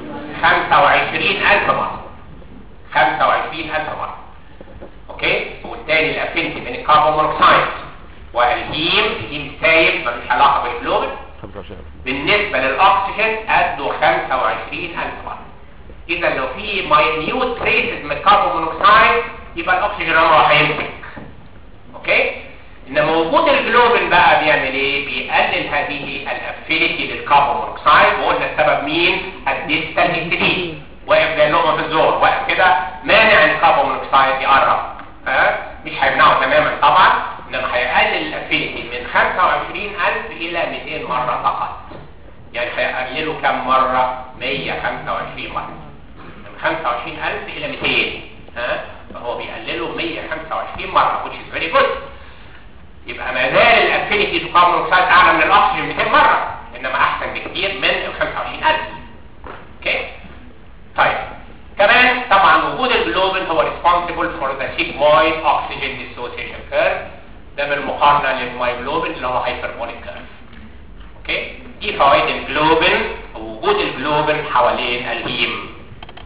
25000 مره 25000 مره اوكي وبالتالي الافينيتي بين الكربون مونوكسيد والهيم الهيم سايب ملوش علاقه بالجلوبين بالنسبه للاكسجين قده 25000 مره اذا لو في ماينيوت تريسز من الكربون مونوكسيد يبقى الاكسجين عمره هيمسك اوكي انما وجود الجلوبين بقى بيعمل ايه بيقلل هذه الافينيتي للكربون مونوكسيد وقلنا السبب مين الديستال هيستidine واقف زي اللقمه في الزور واقف كده مانع ان الكربون مونوكسيد يقرب ها مش هيمنعه تماما طبعا انما هيقلل الافينيتي من 25000 الى 200 مره فقط يعني هيقلله كم مره 125 مره من 25000 الى 200 ها فهو بيقلله 125 مره which is very good يبقى ما زال الافينيتي تو كاربون مونوكسيد اعلى من الاكسجين 200 مره انما احسن بكتير من ال 25000 اوكي طيب كمان طبعا وجود الجلوبين هو responsible for the sigmoid oxygen dissociation curve ده بالمقارنه للمايجلوبين اللي هو هايبربوليك كيرف اوكي دي فوائد الجلوبين ووجود الجلوبين حوالين الهيم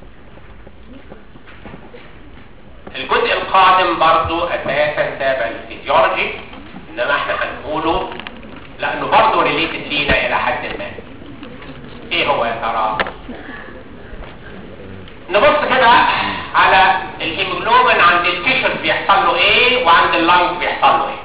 الجزء القادم برضو اساسا تابع للفيزيولوجي انما احنا هنقوله لانه برضو ريليتد لينا الى حد ما ايه هو يا ترى نبص كده على الهيموجلوبين عند التيشرت بيحصل له ايه وعند اللنج بيحصل له ايه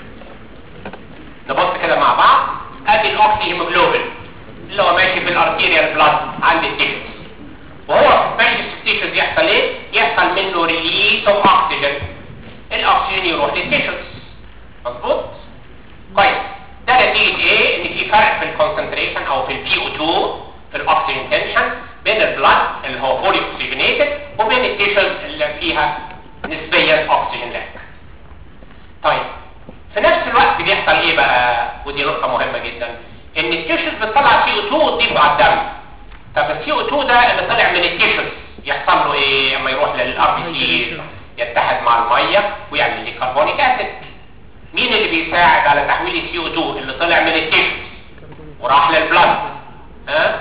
نبص كده مع بعض ادي الاوكسي هيموجلوبين اللي هو ماشي في الارتيريال بلاد عند التيشرت وهو ماشي في التيشرت يحصل ايه يحصل منه ريليس اوف اوكسجين الاكسجين يروح للتيشرت مظبوط كويس ده نتيجه ايه ان في فرق في الكونسنتريشن او في البي او 2 في الاكسجين تنشن بين البلاد اللي هو فولي اوكسجينيتد وبين التيشرز اللي فيها نسبيا اكسجين لاك طيب في نفس الوقت بيحصل ايه بقى ودي نقطه مهمه جدا ان التيشرز بتطلع سي او 2 وتضيفه على الدم طب السي او 2 ده اللي طلع من التيشرز يحصل له ايه اما يروح للار بي سي يتحد مع الميه ويعمل لي كربونيك اسيد مين اللي بيساعد على تحويل السي او 2 اللي طلع من التيشرز وراح للبلد ها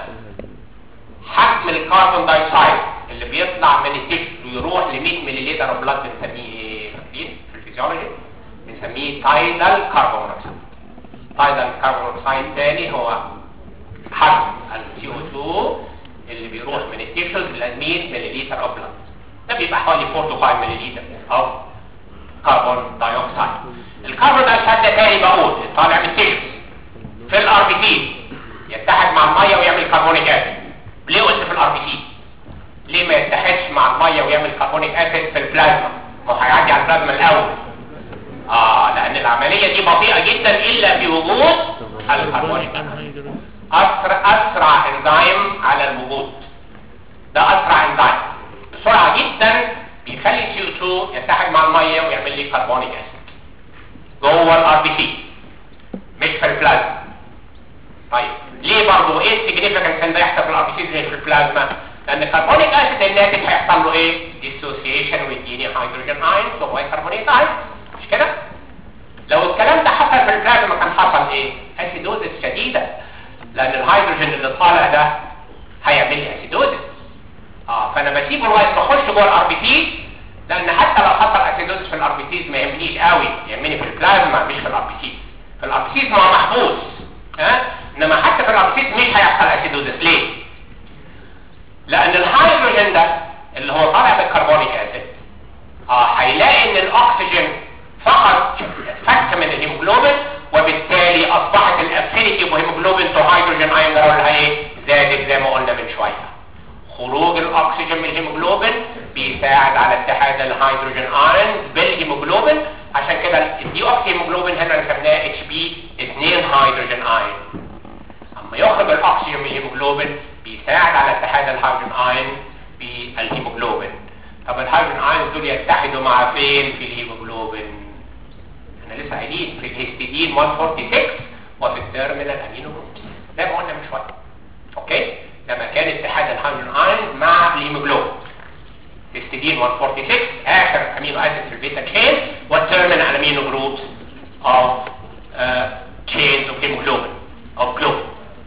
حجم الكربون دايوكسيد اللي بيطلع من التيشرز ويروح ل 100 مللتر بلد بنسميه ايه فاكرين في الفيزيولوجي بنسميه تايدال كربون مونوكسيد تايدال كربون مونوكسيد تاني هو حجم السي او 2 اللي بيروح من التيشرز ل 100 مللتر اوف بلد ده بيبقى حوالي 4 to 5 مللتر اوف كربون دايوكسيد الكربون دايوكسيد ده تاني بقول طالع من التيشرز في الار بي سي يتحد مع الميه ويعمل كربونيك اسيد ليه قلت في الار بي سي ليه ما يتحدش مع الميه ويعمل كربونيك اسيد في البلازما ما هو هيعدي على البلازما الاول اه لان العمليه دي بطيئه جدا الا في وجود الكربونيك اسيد اسرع اسرع انزيم على الوجود ده اسرع انزيم بسرعه جدا بيخلي سي او 2 يتحد مع الميه ويعمل لي كربونيك اسيد جوه الار بي سي مش في البلازما طيب ليه برضه ايه السيجنيفيكانس ان ده يحصل في الار بي سي زي في البلازما لان الكربونيك اسيد الناتج هيحصل له ايه ديسوسيشن ويديني هيدروجين ايونز وهو كربونيك ايونز مش كده لو الكلام ده حصل في البلازما كان حصل ايه اسيدوزس شديده لان الهيدروجين اللي طالع ده هيعمل لي اسيدوزس اه فانا بسيبه لغايه ما اخش جوه الار بي سي لان حتى لو حصل اسيدوزس في الار بي سيز ما يهمنيش قوي يهمني في البلازما مش في الار بي سيز في الار بي سيز ما هو محبوس ها انما حتى في الار بي سيز مش هيحصل اسيدوزس ليه لان الهيدروجين ده اللي هو طالع بالكربونيك اسيد اه هيلاقي ان الاكسجين فقط فك من الهيموجلوبين وبالتالي اصبحت الافينيتي بهيموجلوبين تو هيدروجين ايون لها ايه زادت زي ما قلنا من شويه خروج الاكسجين من الهيموجلوبين بيساعد الدي اوكسي هيموجلوبين هنا نسميها اتش بي 2 هيدروجين ايون اما يخرج الاكسجين من الهيموجلوبين بيساعد على اتحاد الهيدروجين ايون بالهيموجلوبين طب الهيدروجين ايون دول يتحدوا مع فين في الهيموجلوبين احنا لسه قايلين في الهيستidine 146 وفي التيرمينال امينو جروبس زي ما قلنا من شويه اوكي ده مكان اتحاد الهيدروجين ايون مع الهيموجلوبين هيستidine 146 اخر امينو اسيد في البيتا تشين والتيرمينال امينو جروبس of uh, chains of hemoglobin of globin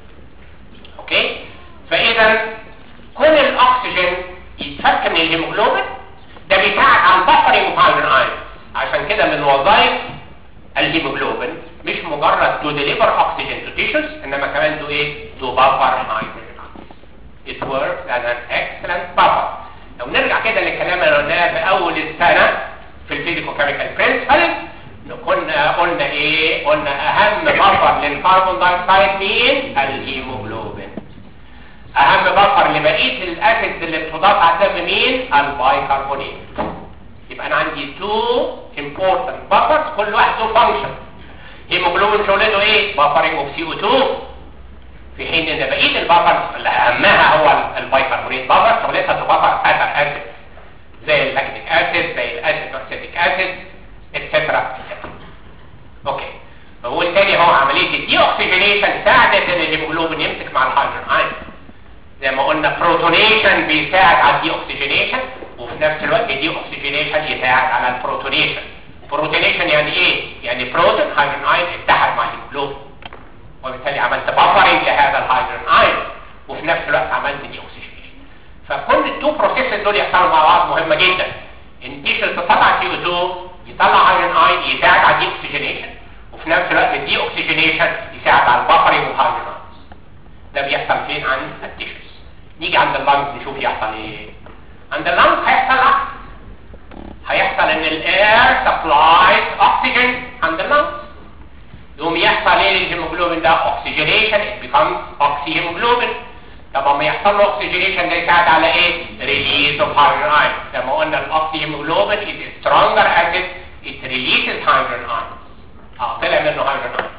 اوكي فاذا كل الاكسجين يتفك من الهيموجلوبين ده بيساعد على البفرنج اوف هيدروجين ايون عشان كده من وظائف الهيموجلوبين مش مجرد تو ديليفر اوكسجين تو تيشوز انما كمان تو ايه تو بفر هيدروجين it works as an excellent buffer لو نرجع كده للكلام اللي قلناه في اول السنه في الفيزيكو كيميكال برنسبل كنا قلنا ايه قلنا اهم بفر للكربون دايوكسيد مين الهيموجلوبين اهم بفر لبقيه الاسيدز اللي بتضاف على الدم مين البايكربونات يبقى انا عندي تو important buffers كل واحد له فانكشن هيموجلوبين شغلته ايه بفرنج اوف سي او 2 في حين ان بقيه البفر اللي اهمها هو البايكربونات بفر شغلتها تبفر اثر اسيد زي اللاكتيك اسيد زي الاسيد اوكسيتيك اسيد اتسترا اوكي فهو تاني هو عمليه الدي اوكسجينيشن ساعدت ان الهيموجلوبين يمسك مع الهيدروجين ايون زي ما قلنا بروتونيشن بيساعد على الدي اوكسجينيشن وفي نفس الوقت الدي اوكسجينيشن يساعد على البروتونيشن بروتونيشن يعني ايه يعني بروتون هيدروجين ايون اتحد مع الهيموجلوبين وبالتالي عملت بفرنج لهذا الهيدروجين ايون وفي نفس الوقت عملت دي اوكسجينيشن فكل التو بروسيسز دول يحصلوا مع بعض مهمه جدا ان تيشل تطلع سي او 2 يطلع هيدروجين ايون يساعد على الدي اوكسجينيشن وفي نفس الوقت الدي اوكسجينيشن يساعد على البفرنج والهيدروجين ايون ده بيحصل فين عند التيشوز نيجي عند اللنج نشوف يحصل ايه عند اللنج هيحصل عكس هيحصل ان الاير سبلايز اوكسجين عند اللنج يقوم يحصل ايه للهيموجلوبين ده اوكسجينيشن ات بيكمز اوكسي هيموجلوبين طب اما يحصل له اوكسجينيشن ده يساعد على ايه ريليز اوف هيدروجين ايون زي ما قلنا الاوكسي هيموجلوبين از سترونجر اسيد ات ريليزز هيدروجين ايون اه طلع منه هيدروجين ايون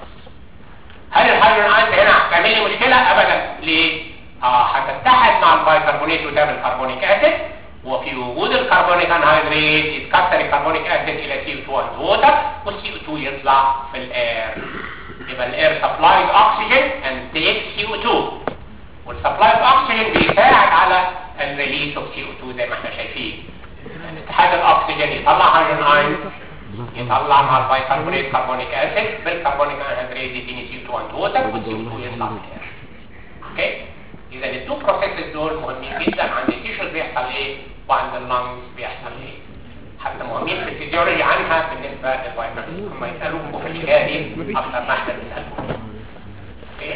هل الهيدروجين ايونز هنا هتعمل لي مشكله ابدا ليه اه هتتحد مع البايكربونات وتعمل كربونيك اسيد وفي وجود الكربونيك انهيدريت يتكسر الكربونيك اسيد الى سي 2 اند ووتر والسي 2 يطلع في الاير يبقى الاير سبلايز اوكسجين اند تيك سي 2 والسبلايز اوكسجين بيساعد على الريليس اوف سي 2 زي ما احنا شايفين اتحاد الاكسجين يطلع هيدروجين ايون يطلع مع البايكربونات كربونيك اسيد بالكربونيك انهيدريت يديني سي 2 اند ووتر والسي 2 يطلع في الاير اوكي اذا التو بروسيسز دول مهمين جدا عند التيشوز بيحصل ايه وعند اللنجز بيحصل ايه حتى مهمين في الفيزيولوجي عنها بالنسبه للفيتامين هم يسالوكم في الحكايه دي اكثر ما احنا بنسالكم اوكي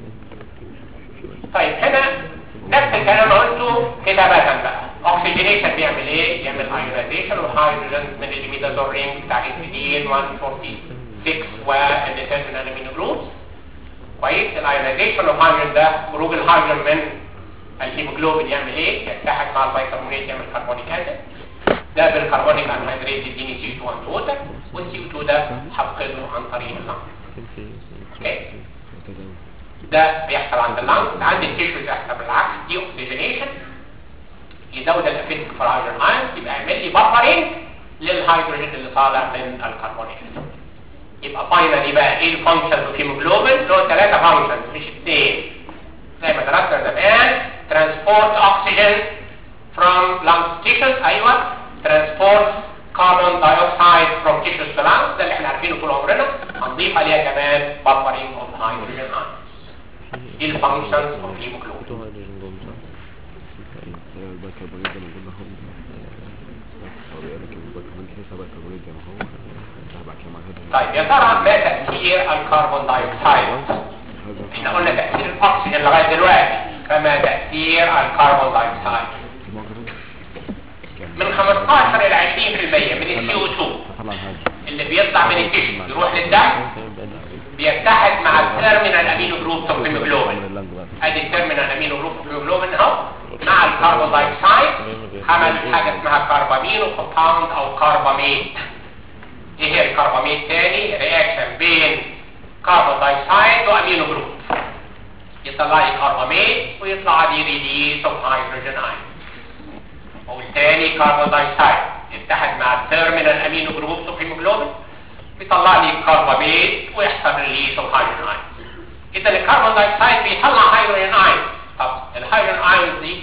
طيب هنا نفس الكلام قلته كتابة بقى اوكسجينيشن بيعمل ايه يعمل ايونيزيشن وهيدروجين من الميدازول رينج بتاع الهيستidine 146 والنيترجين امينو جروبس كويس الايونيزيشن اوف هيدروجين ده خروج الهيدروجين من الهيموجلوبين يعمل ايه يتحد مع البيكربونات يعمل كربونيك اسيد ده بالكربونيك انهيدريت يديني سي 2 اند ووتر والسي 2 ده هفقده عن طريق اللنج اوكي ده بيحصل عند اللنج عند التيشوز يحصل بالعكس دي اوكسجينيشن يزود الافيتك في الهيدروجين ايونز يبقى يعمل لي بفرنج للهيدروجين اللي طالع من الكربونيك اسيد يبقى فاينلي بقى ايه الفانكشنز اوف هيموجلوبين له ثلاثه فانكشنز مش اثنين زي ما درسنا زمان ترانسبورت اوكسجين from lung tissues ايوه ترانسبورت carbon dioxide from tissues to lungs ده اللي احنا عارفينه طول عمرنا هنضيف عليها كمان buffering of hydrogen ions دي الفانكشنز اوف هيموجلوبين طيب يا ترى ما تأثير الكربون دايوكسيد احنا قلنا تأثير الاكسجين لغاية دلوقتي فما تأثير الكربون دايوكسيد من 15 الى 20% من السي او 2 اللي بيطلع من الجسم يروح للدم بيتحد مع التيرمينال امينو جروب اوف هيموجلوبين ادي التيرمينال امينو جروب اوف هيموجلوبين اهو مع الكربون دايوكسيد عمل حاجه اسمها كاربامين كومباوند او كارباميت ايه هي كرباميد تاني رياكشن بين كربون دايوكسيد وامينو جروب يطلع لي كرباميد ويطلع لي ريليس اوف هيدروجين ايون والتاني كربون دايوكسيد يتحد مع التيرمينال امينو جروب اوف هيموجلوبين بيطلع لي كرباميد ويحصل ريليس اوف هيدروجين ايون اذا الكربون دايوكسيد بيطلع هيدروجين ايون طب الهيدروجين ايون دي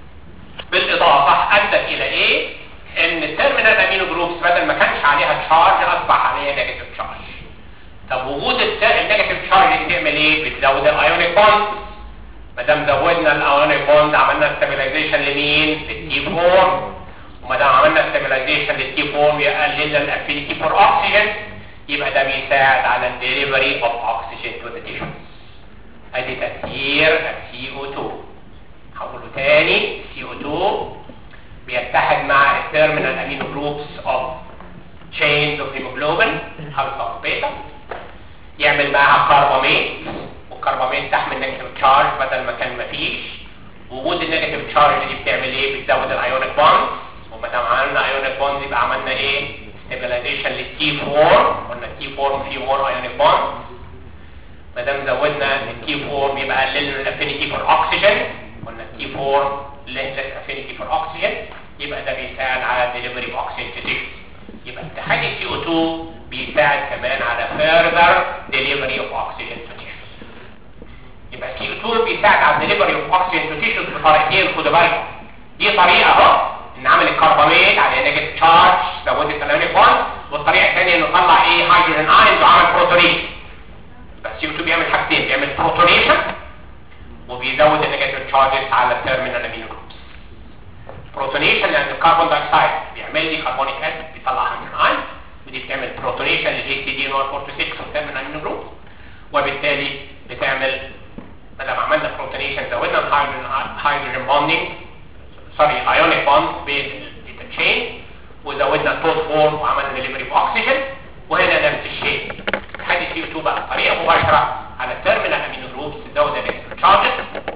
بالاضافه ادت الى ايه ان التيرمينال امينو جروبس بدل ما كانش عليها تشارج اصبح عليها نيجاتيف تشارج طب وجود النيجاتيف تشارج دي بتعمل ايه بتزود الايونيك بوند ما دام زودنا الايونيك بوند عملنا ستابيلايزيشن لمين للتي 4 وما دام عملنا ستابيلايزيشن للتي 4 يقلل الافينيتي فور اوكسجين يبقى ده بيساعد على الدليفري اوف اوكسجين تو ذا تيشوز ادي تاثير السي او 2 هقوله تاني سي او 2 بيتحد مع التيرمينال امينو جروبس اوف chains of hemoglobin الفا وبيتا يعمل معاها كرباميد والكرباميد تحمل نيجاتيف تشارج بدل ما كان مفيش وجود النيجاتيف تشارج دي بتعمل ايه بتزود الايونيك بوند وما دام عملنا ايونيك بوند يبقى عملنا ايه ستابيلايزيشن للتي 4 قلنا التي 4 فيه مور ايونيك بوند ما دام زودنا التي 4 بيبقى قللنا الافينيتي فور اوكسجين قلنا التي 4 less affinity for oxygen يبقى ده بيساعد على delivery of oxygen to tissues يبقى اتحاد ال CO2 بيساعد كمان على further delivery of oxygen to tissues يبقى CO2 بيساعد على delivery of oxygen to tissues بطريقتين خدوا بالكم دي طريقة اهو ان عمل الكربونات على نيجاتيف تشارج زودت الايونيك بوند والطريقة الثانية انه طلع ايه هيدروجين ايونز وعمل بروتونيشن يبقى CO2 بيعمل حاجتين بيعمل بروتونيشن وبيزود النيجاتيف تشارجز على التيرمينال امينو جروبس بروتونيشن لان الكربون دايوكسيد بيعمل لي كربونيك اسيد بيطلع هيدروجين ايون ودي بتعمل بروتونيشن للجي سي دي 146 والتيرمينال امينو جروب وبالتالي بتعمل بدل ما عملنا بروتونيشن زودنا الهيدروجين بوندنج سوري ايونيك بوند بين التشين وزودنا التوت فورم وعملنا ديليفري باكسجين وهنا نفس الشيء هذه سي 2 بقى طريقه مباشره على التيرمينال امينو جروبس تزود النيجاتيف تشارجز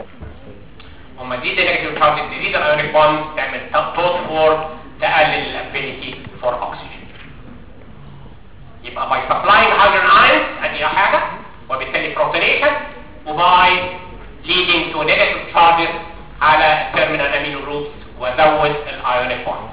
وما تزيد النيجاتيف تشارجز تزيد الايونيك بوند تعمل توت فورم تقلل الافينيتي فور اوكسجين يبقى باي سبلاينج هيدروجين ايونز ادي حاجه وبالتالي بروتونيشن وباي leading to negative charges على التيرمينال امينو جروبس وزود الايونيك بوند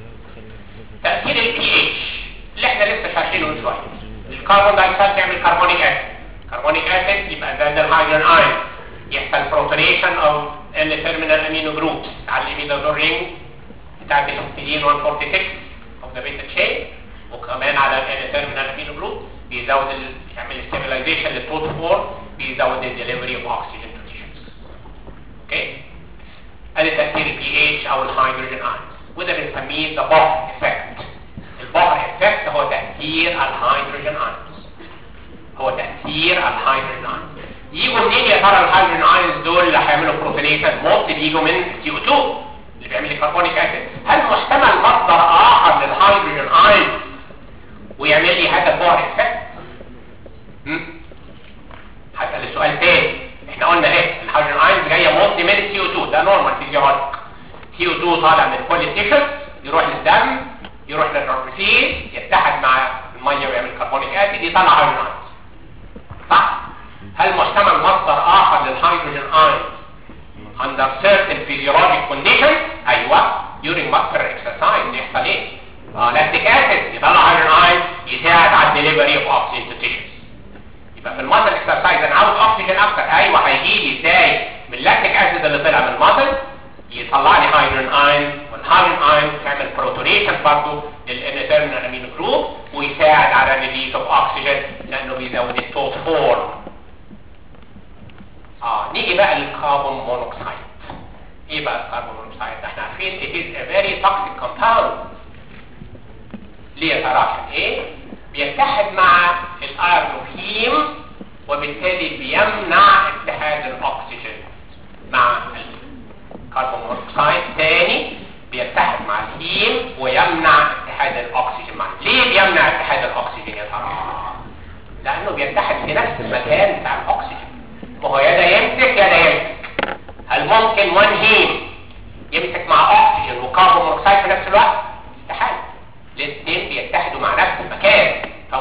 تاثير البي اتش اللي احنا لسه شايفينه من شويه الكربون دايوكسيد تعمل كربونيك اسيد كربونيك اسيد يبقى زاد الهيدروجين ايون يحصل بروتونيشن او التيرمينال امينو جروبس على الامينو رينج بتاعت الهستidine 146 اوف ذا بيتا تشين وكمان على التيرمينال امينو جروب بيزود ال... يعمل ستابيلايزيشن للتوت فور بيزود الدليفري اوف اوكسجين تو تيشوز اوكي ادي تاثير البي اتش او الهيدروجين ايون وده بنسميه ذا بوفر افكت البوفر افكت هو تاثير الهيدروجين ايونز هو تاثير الهيدروجين ايونز يجوا منين يا ترى الهيدروجين ايونز دول اللي هيعملوا بروتونيشن موست بيجوا من سي او 2 اللي بيعمل كربونيك اسيد هل محتمل مصدر اخر للهيدروجين ايونز ويعمل لي هذا البوفر افكت هسال السؤال تاني احنا قلنا ايه الهيدروجين ايونز جايه موست من السي او 2 ده نورمال فيزيولوجيك سي او 2 طالع من البوليتيشن يروح للدم يروح للرمسيس يتحد مع الميه ويعمل كربونيك اسيد يطلع هيدروجين ايونز صح هل محتمل مصدر اخر للهيدروجين ايونز under certain physiologic conditions ايوه during muscular exercise يحصل ايه اه لاكتيك اسيد يطلع هيدروجين ايونز يساعد على الدليفري اوف اوكسجين تو تيشوز يبقى في المسل اكسرسايز انا عاوز اوكسجين اكتر ايوه هيجي لي ازاي من اللاكتيك اسيد اللي طلع من المسل يطلع لي هيدروجين ايون والهيدروجين ايون تعمل بروتونيشن برضه للانترنال امينو جروب ويساعد على ريليس اوف اوكسجين لانه بيزود التوت فورم اه نيجي بقى للكربون مونوكسيد ايه بقى الكربون مونوكسيد ده احنا عارفين it is a very toxic compound ليه يا ترى عشان ايه بيتحد مع الايرونوهيم وبالتالي بيمنع اتحاد الاكسجين مع الكربون مونوكسيد تاني بيتحد مع الهيم ويمنع اتحاد الاكسجين معه ليه بيمنع اتحاد الاكسجين يا ترى لانه بيتحد في نفس المكان بتاع الاكسجين وهو يا ده يمسك يا ده يمسك هل ممكن وان هيم يمسك مع اكسجين وكربون مونوكسيد في نفس الوقت استحاله الاثنين بيتحدوا مع نفس المكان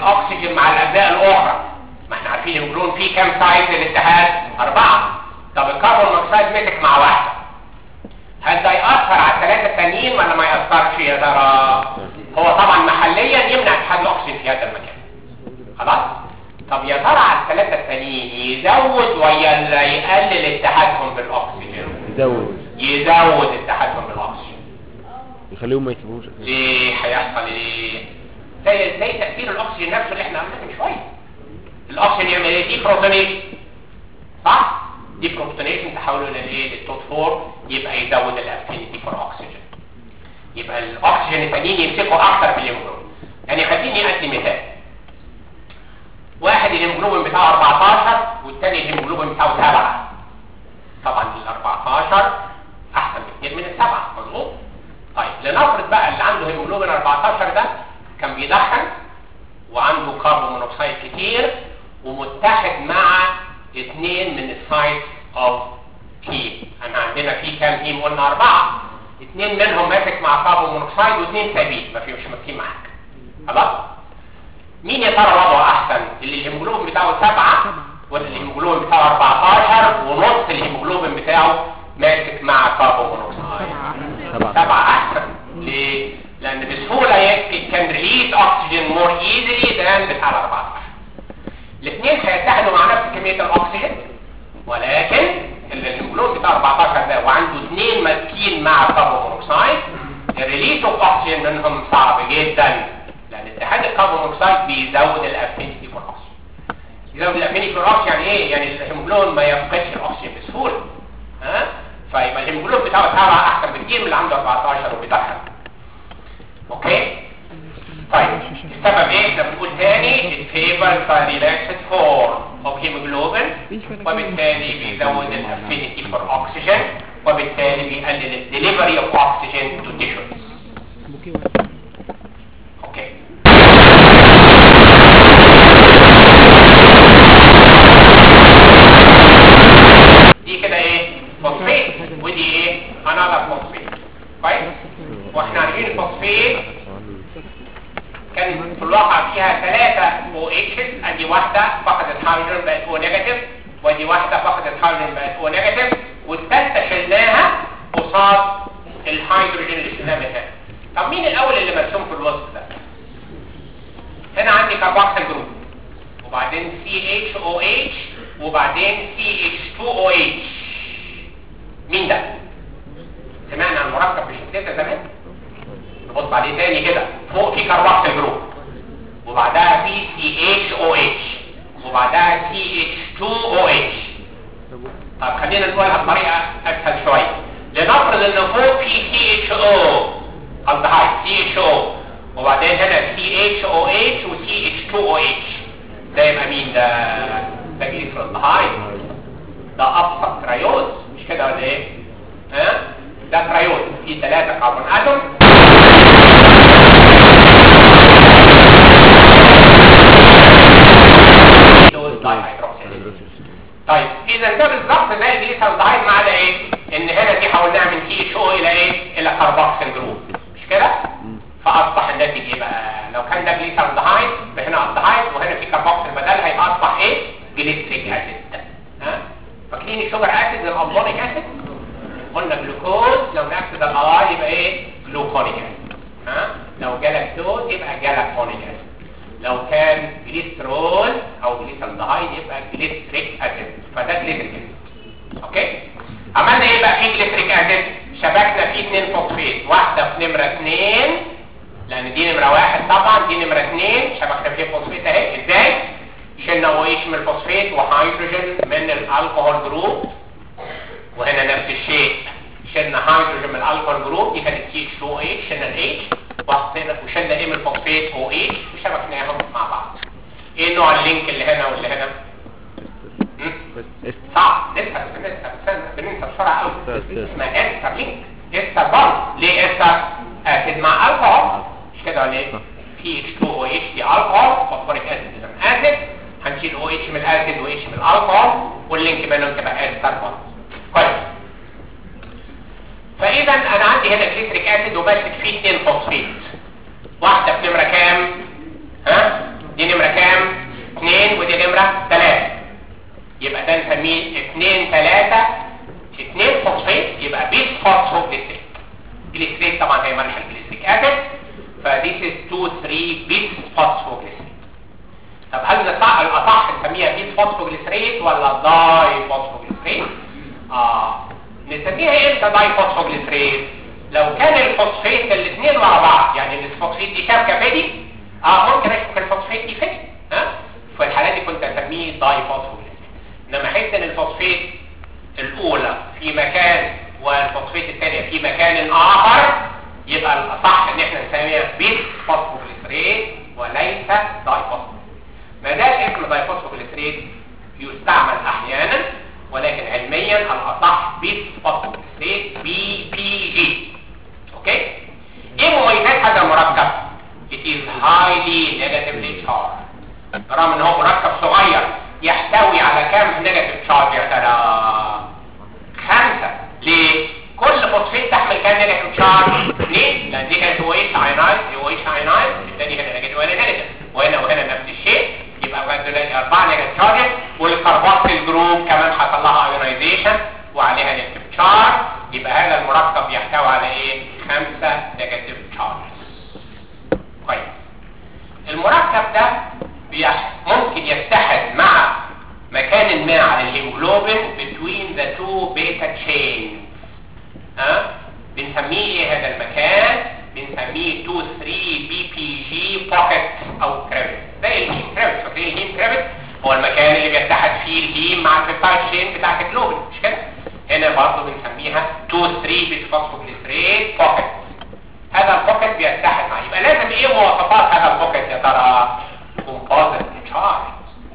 الاكسجين مع الاجزاء الاخرى ما احنا عارفين الهيموجلوبين فيه كام سايد للاتحاد اربعة طب الكربون مونوكسيد مسك مع واحدة هل ده يأثر على الثلاثة التانيين ولا ما يأثرش يا ترى هو طبعا محليا يمنع اتحاد الاكسجين في هذا المكان خلاص طب يا ترى على الثلاثة التانيين يزود ولا يقلل اتحادهم بالاكسجين يزود يزود اتحادهم بالاكسجين يخليهم ما يسيبوش ليه هيحصل ايه زي زي تاثير الاكسجين نفسه اللي احنا قلناه من شويه الاكسجين يعمل ايه دي بروتونيشن صح دي بروتونيشن تحوله للايه للتوت فور يبقى يزود الافينيتي فور اكسجين يبقى الاكسجين التانيين يمسكوا اكتر من الهيموجلوبين يعني خليني ادي مثال واحد الهيموجلوبين بتاعه 14 والتاني الهيموجلوبين بتاعه 7 طبعا ال 14 احسن بكتير من السبعه مظبوط طيب لنفرض بقى اللي عنده هيموجلوبين 14 ده كان بيدخن وعنده كربون مونوكسيد كتير ومتحد مع اثنين من السايتس اوف هيم انا عندنا في كام هيم قلنا اربعه اثنين منهم ماسك مع كربون مونوكسيد واثنين ثابت ما فيهمش ماسكين معاك خلاص مين يا ترى وضعه احسن اللي الهيموجلوبين بتاعه سبعة ولا الهيموجلوبين بتاعه 14 ونص الهيموجلوبين بتاعه ماسك مع كربون مونوكسيد سبعة سبعة احسن ليه؟ لان بسهولة يمكن كان ريليز اكسجين مور ايزلي ذان بتاع ال 14 الاثنين هيتحدوا مع نفس كمية الاكسجين ولكن الهيموجلوبين بتاع 14 ده وعنده اثنين ماسكين مع كربون مونوكسيد الريليز اوف اكسجين منهم صعب جدا لان اتحاد الكربون مونوكسيد بيزود الافينيتي فور اكسجين يزود الافينيتي فور اكسجين يعني ايه؟ يعني الهيموجلوبين ما يفقدش الاكسجين بسهولة ها؟ فيبقى الهيموجلوبين بتاعه سبعة احسن بكتير من اللي عنده 14 وبيدخن اوكي طيب السبب ايه احنا بنقول تاني الفيبر ريلاكسد فورم اوف هيموجلوبين وبالتالي بيزود الافينيتي فور اوكسجين وبالتالي بيقلل الدليفري اوف اوكسجين تو تيشوز اوكي دي كده ايه فوسفيت ودي ايه انذر فوسفيت كويس واحنا عارفين الفوسفيت كان تلاحظ فيها ثلاثة او اتشز ادي واحدة فقدت هيدروجين بقت او نيجاتيف ودي واحدة فقدت هيدروجين بقت او نيجاتيف والثالثة شلناها قصاد الهيدروجين اللي شلناه من هنا طب مين الاول اللي مرسوم في الوسط ده هنا عندي كاربوكسيل جروب وبعدين CHOH وبعدين CH2OH مين ده سمعنا عن مركب بالشكل ده زمان نبص عليه تاني كده فوق في كاربوكسيل جروب وبعدها في CHOH وبعدها CH2OH طب خلينا نقولها بطريقه اسهل شويه لنفرض ان فوق في CHO الدهايد CHO وبعدين هنا CHOH و CH2OH ده يبقى مين ده ده جليسرالدهايد ده ابسط تريوز مش كده ولا ايه ها ده تريوز فيه ثلاثه كربون اتوم طيب اذا ده بالظبط زي الجليسرالدهايد ما عدا ايه ان هنا دي حولناها من سي اتش او الى ايه الى كربوكسيل جروب مش كده فاصبح الناتج ايه بقى لو كان ده جليسرالدهايد هنا الدهايد وهنا في كربوكسيل بدلها يبقى اصبح ايه جليسريك اسيد ها فاكرين الشوجر اسيد الالبونيك اسيد قلنا جلوكوز لو نفس الالار يبقى ايه جلوكونيك اسيد ها لو جلاكتوز يبقى جلاكتونيك اسيد لو كان جليسترول او جليسرالدهايد يبقى جليسريك اسيد فده جليسريك اسيد اوكي عملنا ايه بقى في جليسريك اسيد شبكنا فيه اثنين فوسفيت واحده في نمره اثنين لان دي نمره واحد طبعا دي نمره اثنين شبكنا فيه فوسفيت اهي ازاي شلنا اويش من الفوسفيت وهيدروجين من الالكوهول جروب وهنا نفس الشيء شلنا هيدروجين من الالكوهول جروب دي كانت سي اتش 2 اتش شلنا الاتش وحطينا وشلنا ايه من الفوسفيت او اتش وشبكناهم مع بعض ايه نوع اللينك اللي هنا واللي هنا م? صعب نسأل بنسأل بننسى بسرعة قوي اسمها استر لينك استر بار ليه استر اسيد مع الكحول مش كده ولا ايه في اتش 2 او اتش دي الكحول فوسفوريك اسيد اذا اسيد هنشيل او اتش من الاسيد و اتش من الكحول واللينك بينهم تبقى استر بار كويس فاذا انا عندي هنا جليسريك اسيد وماسك فيه اثنين فوسفيت واحده في نمره كام ها دي نمره بنسميه 2 3 2 فوسفيت يبقى بيس فوسفوجليسريت جليسريت طبعا هي ملح الجليسريك اسيد فديس از 2 3 بيس فوسفوجليسريت طب هل الأصح الأصح نسميها بيس فوسفوجليسريت ولا داي فوسفوجليسريت؟ اه نسميها امتى داي فوسفوجليسريت؟ لو كان الفوسفيت الاثنين مع بعض يعني الفوسفيت دي شبكه فيدي اه ممكن اشبك الفوسفيت دي فيدي ها في الحالة دي كنت اسميه داي فوسفوجليسريت انما حيث ان الفوسفيت الاولى في مكان والفوسفيت الثانيه في مكان اخر يبقى الاصح ان احنا نسميها بيس فوسفوجليسريت وليس داي فوسفوجليسريت ما دام اسم دايفوسفوجليسريت يستعمل احيانا ولكن علميا الاصح بيس فوسفوجليسريت بي بي جي اوكي ايه مميزات هذا المركب it is highly negatively charged رغم ان هو مركب صغير يحتوي على كام نيجاتيف تشارج يا ترى خمسة ليه كل فوسفيت تحمل كام نيجاتيف تشارج اثنين لان دي كانت او اتش اينايز او اتش اينايز الثاني هنا نيجاتيف وهنا نيجاتيف وهنا وهنا نفس الشيء يبقى بقى دلوقتي اربعه نيجاتيف تشارج والكربوكسيل جروب كمان حصل لها ايونايزيشن وعليها نيجاتيف تشارج يبقى هذا المركب يحتوي على ايه خمسة نيجاتيف تشارج كويس المركب ده بيح... ممكن يتحد مع مكان ما على الهيموجلوبين between the two beta chains ها بنسميه ايه هذا المكان بنسميه 2 3 بي بي جي بوكيت او كريبت زي الهيم كريبت فاكرين الهيم كريبت هو المكان اللي بيتحد فيه الهيم مع البيبتايد تشين بتاعت الجلوبين مش كده هنا برضه بنسميها 2 3 بيسفوسفوجليسريت بوكيت هذا البوكيت بيتحد معاه يبقى لازم ايه مواصفات هذا البوكيت يا ترى كومبوزيت تشارج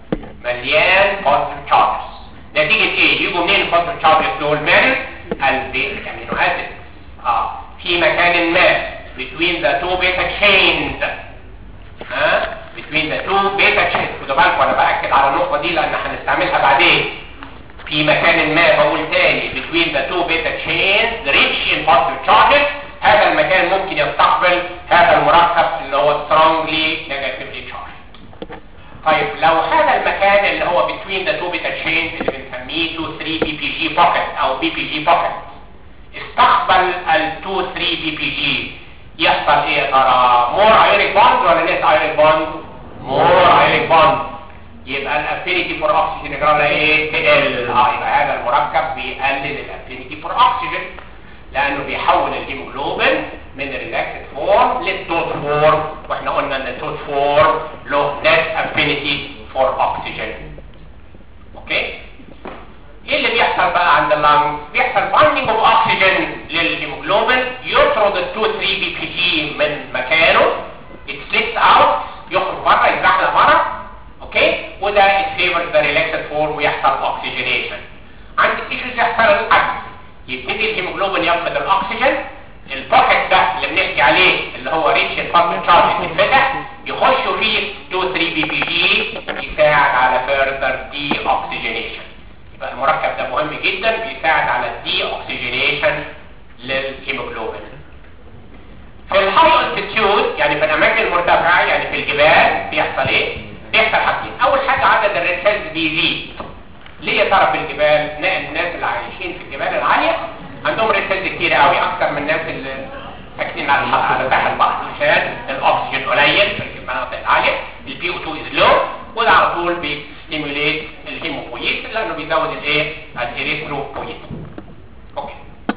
مليان بوزيتيف تشارجز نتيجة ايه يجوا منين البوزيتيف تشارجز دول من البيزك امينو اسيد اه في مكان ما between the two beta chains ها between the two beta chains خدوا بالكم انا باكد على النقطة دي لان هنستعملها بعدين في مكان ما بقول تاني between the two beta chains rich in positive charges هذا المكان ممكن يستقبل هذا المركب اللي هو strongly negatively charged طيب لو هذا المكان اللي هو between the two beta chains اللي بنسميه 2 3 بي بي جي pocket او بي بي جي pocket استقبل ال 2 3 بي بي جي يحصل ايه يا ترى مور ايونيك بوند ولا ليس ايونيك بوند مور ايونيك بوند يبقى الافينيتي فور اوكسجين يجرى ايه تقل اه يبقى هذا المركب بيقلل الافينيتي فور اوكسجين لانه بيحول الهيموجلوبين من الريلاكسد فورم للتوت فورم واحنا قلنا ان التوت فورم له less affinity for oxygen اوكي ايه اللي بيحصل بقى عند اللنج بيحصل بايندينج اوف اوكسجين للهيموجلوبين يطرد ال 2 3 بي بي جي من مكانه اتسليبس اوت يخرج بره يتزحلق بره اوكي وده فيفر ذا ريلاكسد فورم ويحصل اوكسجينيشن عند التيشوز يحصل العكس يبتدي الهيموجلوبين يفقد الاكسجين البوكيت ده اللي بنحكي عليه اللي هو ريتش البابل تشارج يتفتح يخشوا فيه 2 3 بي بي جي يساعد على فيرذر دي اوكسجينيشن يبقى المركب ده مهم جدا بيساعد على الدي اوكسجينيشن للهيموجلوبين في الهاي التيتيود يعني في الاماكن المرتفعه يعني في الجبال بيحصل ايه بيحصل حاجتين اول حاجه عدد الريد سيلز بيزيد ليه يا ترى في الجبال نلاقي الناس اللي عايشين في الجبال العاليه عندهم ريد سيلز كتير قوي اكتر من الناس اللي ساكنين على على ساحل البحر عشان الاكسجين قليل في المناطق العاليه البي او 2 از لو وده على طول بيستيموليت الهيموبويت لانه بيزود الايه الاريثروبويت اوكي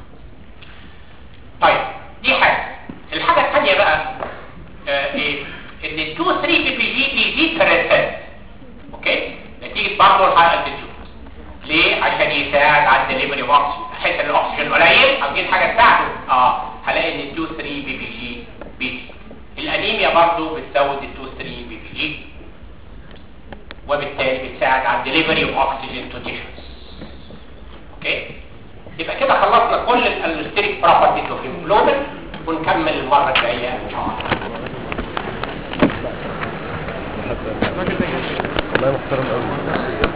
طيب دي حاجه الحاجه الثانيه بقى آه ايه ان ال 2 3 بي بي جي بيزيد في الريد اوكي نتيجه برضه الحرق التيوب ليه عشان يساعد على الدليفري اوف اوكسجين احس ان الاكسجين قليل عاوزين حاجه تساعده اه هلاقي ان ال 2 3 بي بي جي بيزيد الانيميا برضه بتزود ال 2 3 بي بي جي وبالتالي بتساعد على الدليفري اوف اوكسجين تو تيشوز اوكي يبقى كده خلصنا كل الالستريك بروبرتيز اوف هيموجلوبين ونكمل المره الجايه ان شاء الله والله محترم قوي